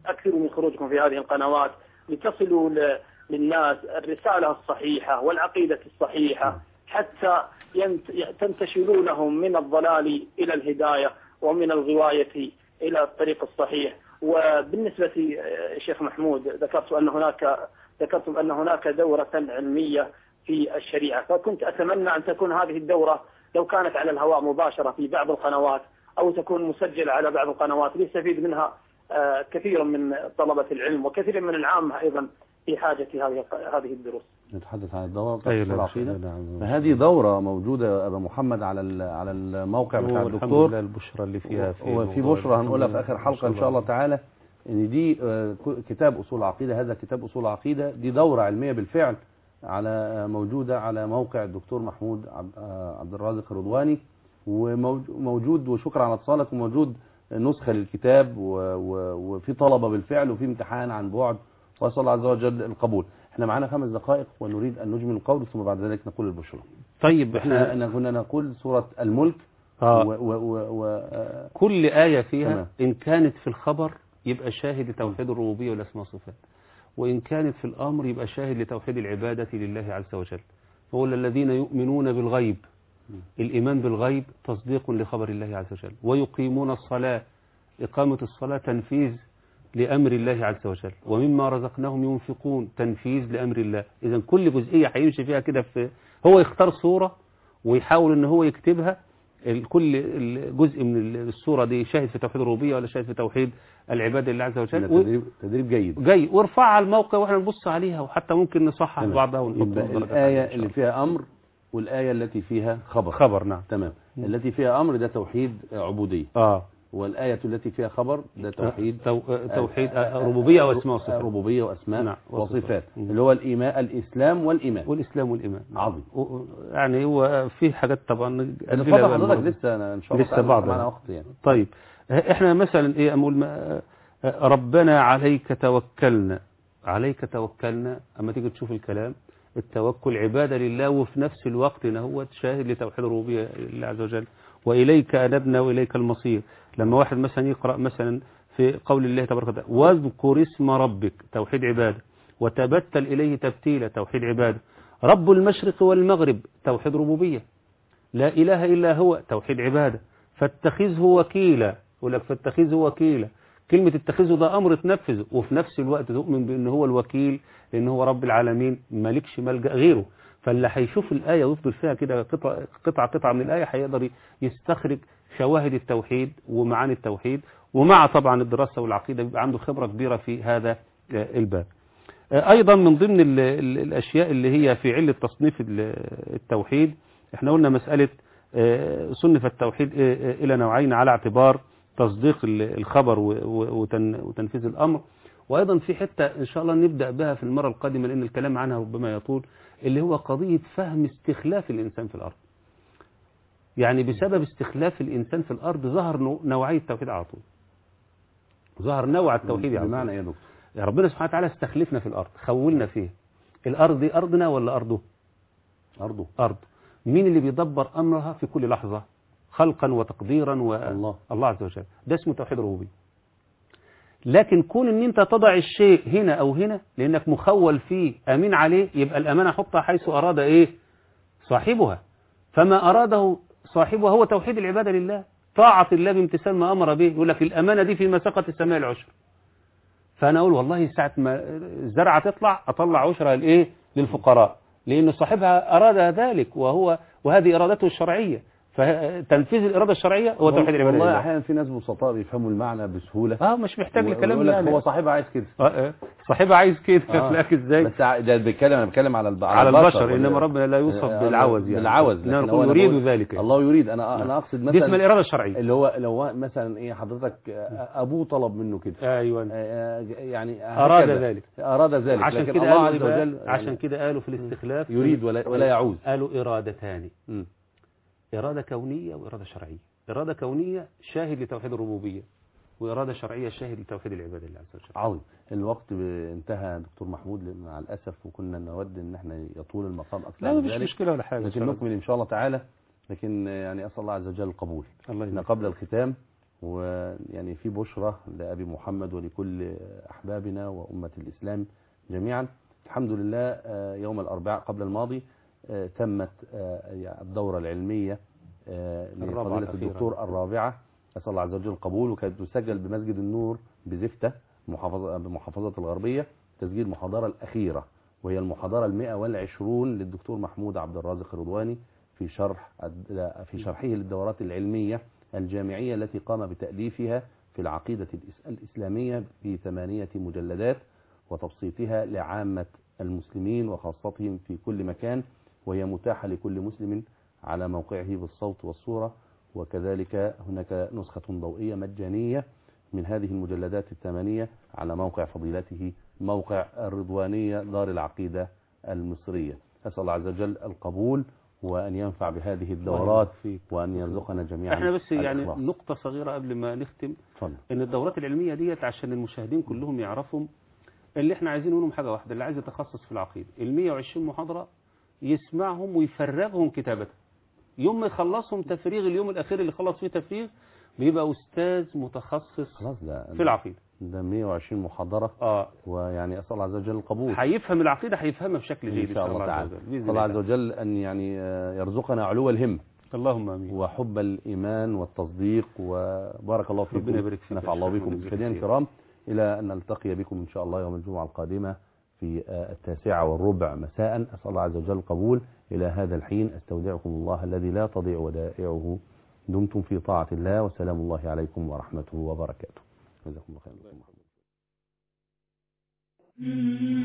[SPEAKER 4] أكثروا من خروجكم في هذه القنوات لتصلوا ل- للناس الرسالة الصحيحة والعقيدة الصحيحة حتى ينت- تنتشلونهم من الضلال إلى الهداية ومن الغواية إلى الطريق الصحيح وبالنسبة آه، شيخ محمود ذكرت أن هناك ذكرتم أن هناك دورة علمية في الشريعة فكنت أتمنى أن تكون هذه الدورة لو كانت على الهواء مباشرة في بعض القنوات أو تكون مسجلة على بعض القنوات ليستفيد منها آه، كثير من طلبة العلم وكثير من العامة أيضا في حاجة هذه هذه الدروس
[SPEAKER 1] نتحدث عن الدورة بتاعت
[SPEAKER 2] أيوة
[SPEAKER 1] أصول
[SPEAKER 2] نعم،
[SPEAKER 1] العقيدة
[SPEAKER 2] نعم.
[SPEAKER 1] فهذه دورة موجودة يا أبا محمد على ال- على الموقع بتاع
[SPEAKER 2] والحمد
[SPEAKER 1] الدكتور
[SPEAKER 2] لله البشرى اللي فيها في
[SPEAKER 1] وفي
[SPEAKER 2] موضوع
[SPEAKER 1] بشرى هنقولها في
[SPEAKER 2] الحمد
[SPEAKER 1] آخر
[SPEAKER 2] لله.
[SPEAKER 1] حلقة إن شاء الله تعالى إن دي آه، ك- كتاب أصول العقيدة هذا كتاب أصول العقيدة دي دورة علمية بالفعل على آه، موجودة على موقع الدكتور محمود عبد آه، عبد الرازق الرضواني وموجود وشكرا على اتصالك وموجود نسخة للكتاب و- و- وفي طلبة بالفعل وفي امتحان عن بعد وأسأل الله عز وجل القبول احنا معانا خمس دقائق ونريد أن نجمل القول ثم بعد ذلك نقول البشرى
[SPEAKER 2] طيب
[SPEAKER 1] احنا
[SPEAKER 2] احنا
[SPEAKER 1] احنا كنا نقول سورة الملك
[SPEAKER 2] آه.
[SPEAKER 1] و و و و آه،
[SPEAKER 2] كل آية فيها
[SPEAKER 1] تمام.
[SPEAKER 2] إن كانت في الخبر يبقى شاهد لتوحيد الربوبية والأسماء والصفات وإن كانت في الأمر يبقى شاهد لتوحيد العبادة لله عز وجل فقول الذين يؤمنون بالغيب الإيمان بالغيب تصديق لخبر الله عز وجل ويقيمون الصلاة إقامة الصلاة تنفيذ لأمر الله عز وجل ومما رزقناهم ينفقون تنفيذ لأمر الله إذا كل جزئية هيمشي فيها كده في هو يختار صورة ويحاول ان هو يكتبها ال- كل ال- جزء من الصورة دي شاهد في توحيد الربوبية ولا شاهد في توحيد العبادة لله عز وجل و-
[SPEAKER 1] تدريب تدريب جيد
[SPEAKER 2] جاي وارفعها على الموقع واحنا نبص عليها وحتى ممكن نصحح
[SPEAKER 1] تمام.
[SPEAKER 2] بعضها ونحط
[SPEAKER 1] يبقى
[SPEAKER 2] درجات عليها إن
[SPEAKER 1] الآية
[SPEAKER 2] شاء
[SPEAKER 1] اللي
[SPEAKER 2] الله.
[SPEAKER 1] فيها أمر والآية التي فيها خبر
[SPEAKER 2] خبر نعم
[SPEAKER 1] تمام التي فيها أمر ده توحيد عبودية
[SPEAKER 2] اه
[SPEAKER 1] والآية التي فيها خبر ده توحيد
[SPEAKER 2] تو... توحيد آه، ربوبية واسماء وصفات
[SPEAKER 1] ربوبية وأسماء
[SPEAKER 2] نعم،
[SPEAKER 1] وصفات
[SPEAKER 2] وصفات. مم.
[SPEAKER 1] اللي هو الإيمان الإسلام والإيمان
[SPEAKER 2] والإسلام والإيمان
[SPEAKER 1] عظيم
[SPEAKER 2] و- يعني هو في حاجات طبعا
[SPEAKER 1] اتفضل
[SPEAKER 2] أدلة
[SPEAKER 1] حضرتك
[SPEAKER 2] بقى
[SPEAKER 1] لسه أنا إن شاء الله
[SPEAKER 2] لسه
[SPEAKER 1] تعالى
[SPEAKER 2] بعض
[SPEAKER 1] معنا
[SPEAKER 2] يعني.
[SPEAKER 1] وقت يعني
[SPEAKER 2] طيب احنا مثلا ايه اقول ما- ربنا عليك توكلنا عليك توكلنا اما تيجي تشوف الكلام التوكل عبادة لله وفي نفس الوقت ان هو شاهد لتوحيد الربوبية لله عز وجل وإليك أنبنا وإليك المصير لما واحد مثلا يقرأ مثلا في قول الله تبارك وتعالى واذكر اسم ربك توحيد عبادة وتبتل إليه تبتيلا توحيد عبادة رب المشرق والمغرب توحيد ربوبية لا إله إلا هو توحيد عبادة فاتخذه وكيلا يقول لك فاتخذه وكيلا كلمة اتخذه ده أمر تنفذه وفي نفس الوقت تؤمن بأنه هو الوكيل لأنه هو رب العالمين مالكش ملجأ غيره فاللي هيشوف الآية ويفضل فيها كده قطعة قطعة قطعة من الآية هيقدر يستخرج شواهد التوحيد ومعاني التوحيد ومع طبعا الدراسة والعقيدة بيبقى عنده خبرة كبيرة في هذا آه، الباب آه، أيضا من ضمن ال- ال- الأشياء اللي هي في علة تصنيف ال- التوحيد احنا قلنا مسألة آه، صنف التوحيد آه، آه، إلى نوعين على اعتبار تصديق ال- الخبر و- و- وتن- وتنفيذ الأمر وأيضا في حتة إن شاء الله نبدأ بها في المرة القادمة لأن الكلام عنها ربما يطول اللي هو قضية فهم استخلاف الإنسان في الأرض يعني بسبب استخلاف الإنسان في الأرض ظهر نوع- نوعية التوحيد على طول ظهر نوع التوحيد على طول.
[SPEAKER 1] بمعنى إيه يا دكتور
[SPEAKER 2] يا ربنا سبحانه وتعالى استخلفنا في الأرض خولنا فيها الأرض دي أرضنا ولا أرضه
[SPEAKER 1] أرضه
[SPEAKER 2] أرض مين اللي بيدبر أمرها في كل لحظة خلقا وتقديرا و...
[SPEAKER 1] الله.
[SPEAKER 2] الله عز وجل ده اسمه توحيد الربوبية لكن كون ان انت تضع الشيء هنا او هنا لانك مخول فيه امين عليه يبقى الامانه حطها حيث اراد ايه صاحبها فما اراده صاحبها هو توحيد العباده لله طاعه الله بامتثال ما امر به يقول لك الامانه دي في مساقه السماء العشر فانا اقول والله ساعه ما الزرعه تطلع اطلع عشرها لايه للفقراء لان صاحبها اراد ذلك وهو وهذه ارادته الشرعيه فتنفيذ الاراده الشرعيه هو توحيد العباده
[SPEAKER 1] والله
[SPEAKER 2] لله
[SPEAKER 1] أحيانا في ناس بسطاء بيفهموا المعنى بسهولة
[SPEAKER 2] اه مش محتاج لكلام
[SPEAKER 1] ويقول لك
[SPEAKER 2] يعني
[SPEAKER 1] هو صاحبها عايز كده
[SPEAKER 2] آه، آه. صاحبها عايز كده
[SPEAKER 1] آه.
[SPEAKER 2] لكن ازاي
[SPEAKER 1] بس ع- ده بيتكلم انا بتكلم على الب...
[SPEAKER 2] على البشر
[SPEAKER 1] ولا-
[SPEAKER 2] انما ربنا لا يوصف
[SPEAKER 1] آه،
[SPEAKER 2] بالعوز يعني
[SPEAKER 1] بالعوز
[SPEAKER 2] انما
[SPEAKER 1] لكن
[SPEAKER 2] نقول
[SPEAKER 1] هو أنا
[SPEAKER 2] يريد
[SPEAKER 1] بقول-
[SPEAKER 2] ذلك
[SPEAKER 1] الله يريد انا انا اقصد
[SPEAKER 2] دي اسمها
[SPEAKER 1] مثلا
[SPEAKER 2] الاراده الشرعيه
[SPEAKER 1] اللي هو لو هو مثلا ايه حضرتك آه، ابوه طلب منه كده
[SPEAKER 2] ايوه
[SPEAKER 1] آه، يعني
[SPEAKER 2] اراد
[SPEAKER 1] هكذا.
[SPEAKER 2] ذلك
[SPEAKER 1] اراد ذلك
[SPEAKER 2] عشان
[SPEAKER 1] لكن
[SPEAKER 2] كده
[SPEAKER 1] الله
[SPEAKER 2] قالوا
[SPEAKER 1] عز
[SPEAKER 2] إيه بقى؟
[SPEAKER 1] وجل يعني
[SPEAKER 2] عشان كده قالوا في الاستخلاف
[SPEAKER 1] يريد ولا ولا يعوز
[SPEAKER 2] قالوا ارادتان
[SPEAKER 1] مم.
[SPEAKER 2] اراده كونيه واراده شرعيه اراده كونيه شاهد لتوحيد الربوبيه واراده شرعيه شاهد لتوحيد العباده لله عز وجل
[SPEAKER 1] عظيم الوقت ب- انتهى دكتور محمود لأن مع الاسف وكنا نود ان احنا يطول المقام اكثر
[SPEAKER 2] لا
[SPEAKER 1] من
[SPEAKER 2] مفيش
[SPEAKER 1] ذلك
[SPEAKER 2] مشكله ولا حاجه إن شاء
[SPEAKER 1] لكن
[SPEAKER 2] الله.
[SPEAKER 1] نكمل ان شاء الله تعالى لكن آه، يعني اسال الله عز وجل القبول
[SPEAKER 2] الله
[SPEAKER 1] احنا
[SPEAKER 2] يهديك.
[SPEAKER 1] قبل الختام ويعني في بشرة لأبي محمد ولكل أحبابنا وأمة الإسلام جميعا الحمد لله آه، يوم الأربعاء قبل الماضي آه، تمت آه، يعني الدورة العلمية آه،
[SPEAKER 2] الرابعة
[SPEAKER 1] لفضيلة
[SPEAKER 2] الأخيرة.
[SPEAKER 1] الدكتور الرابعة أسأل الله عز وجل القبول وكانت تسجل بمسجد النور بزفتة محافظة بمحافظة الغربية تسجيل المحاضرة الأخيرة وهي المحاضرة المئة والعشرون للدكتور محمود عبد الرازق الرضواني في شرح في شرحه للدورات العلمية الجامعية التي قام بتأليفها في العقيدة الإس- الإسلامية في ثمانية مجلدات وتبسيطها لعامة المسلمين وخاصتهم في كل مكان وهي متاحة لكل مسلم على موقعه بالصوت والصورة وكذلك هناك نسخة ضوئية مجانية من هذه المجلدات الثمانية على موقع فضيلته موقع الرضوانية دار العقيدة المصرية أسأل الله عز وجل القبول وأن ينفع بهذه الدورات
[SPEAKER 2] فيك.
[SPEAKER 1] وأن يرزقنا جميعا
[SPEAKER 2] احنا بس يعني
[SPEAKER 1] الإخلاص.
[SPEAKER 2] نقطة صغيرة قبل ما نختم
[SPEAKER 1] اتفضل
[SPEAKER 2] ان الدورات العلمية ديت عشان المشاهدين كلهم يعرفوا اللي احنا عايزين منهم حاجة واحدة اللي عايز يتخصص في العقيدة ال 120 محاضرة يسمعهم ويفرغهم كتابة يوم ما يخلصهم تفريغ اليوم الأخير اللي خلص فيه تفريغ بيبقى أستاذ متخصص
[SPEAKER 1] خلاص ده
[SPEAKER 2] في العقيدة
[SPEAKER 1] ده 120 محاضرة
[SPEAKER 2] اه
[SPEAKER 1] ويعني أسأل الله عز وجل القبول
[SPEAKER 2] هيفهم العقيدة هيفهمها بشكل جيد
[SPEAKER 1] إن شاء الله
[SPEAKER 2] عز
[SPEAKER 1] تعالى
[SPEAKER 2] وجل. بإذن
[SPEAKER 1] أسأل الله عز
[SPEAKER 2] الله
[SPEAKER 1] وجل أن يعني آه، يرزقنا علو الهم
[SPEAKER 2] اللهم امين
[SPEAKER 1] وحب الإيمان والتصديق وبارك الله فيكم
[SPEAKER 2] ربنا يبارك فيك يا
[SPEAKER 1] نفع الله
[SPEAKER 2] شيخ
[SPEAKER 1] بكم
[SPEAKER 2] ويجزيك
[SPEAKER 1] مشاهدينا
[SPEAKER 2] خير.
[SPEAKER 1] الكرام إلى أن نلتقي بكم إن شاء الله يوم الجمعة القادمة في آه، التاسعة والربع مساء أسأل الله عز وجل القبول إلى هذا الحين أستودعكم الله الذي لا تضيع ودائعه دمتم في طاعة الله وسلام الله عليكم ورحمته وبركاته جزاكم الله خيرا
[SPEAKER 5] Mm-hmm.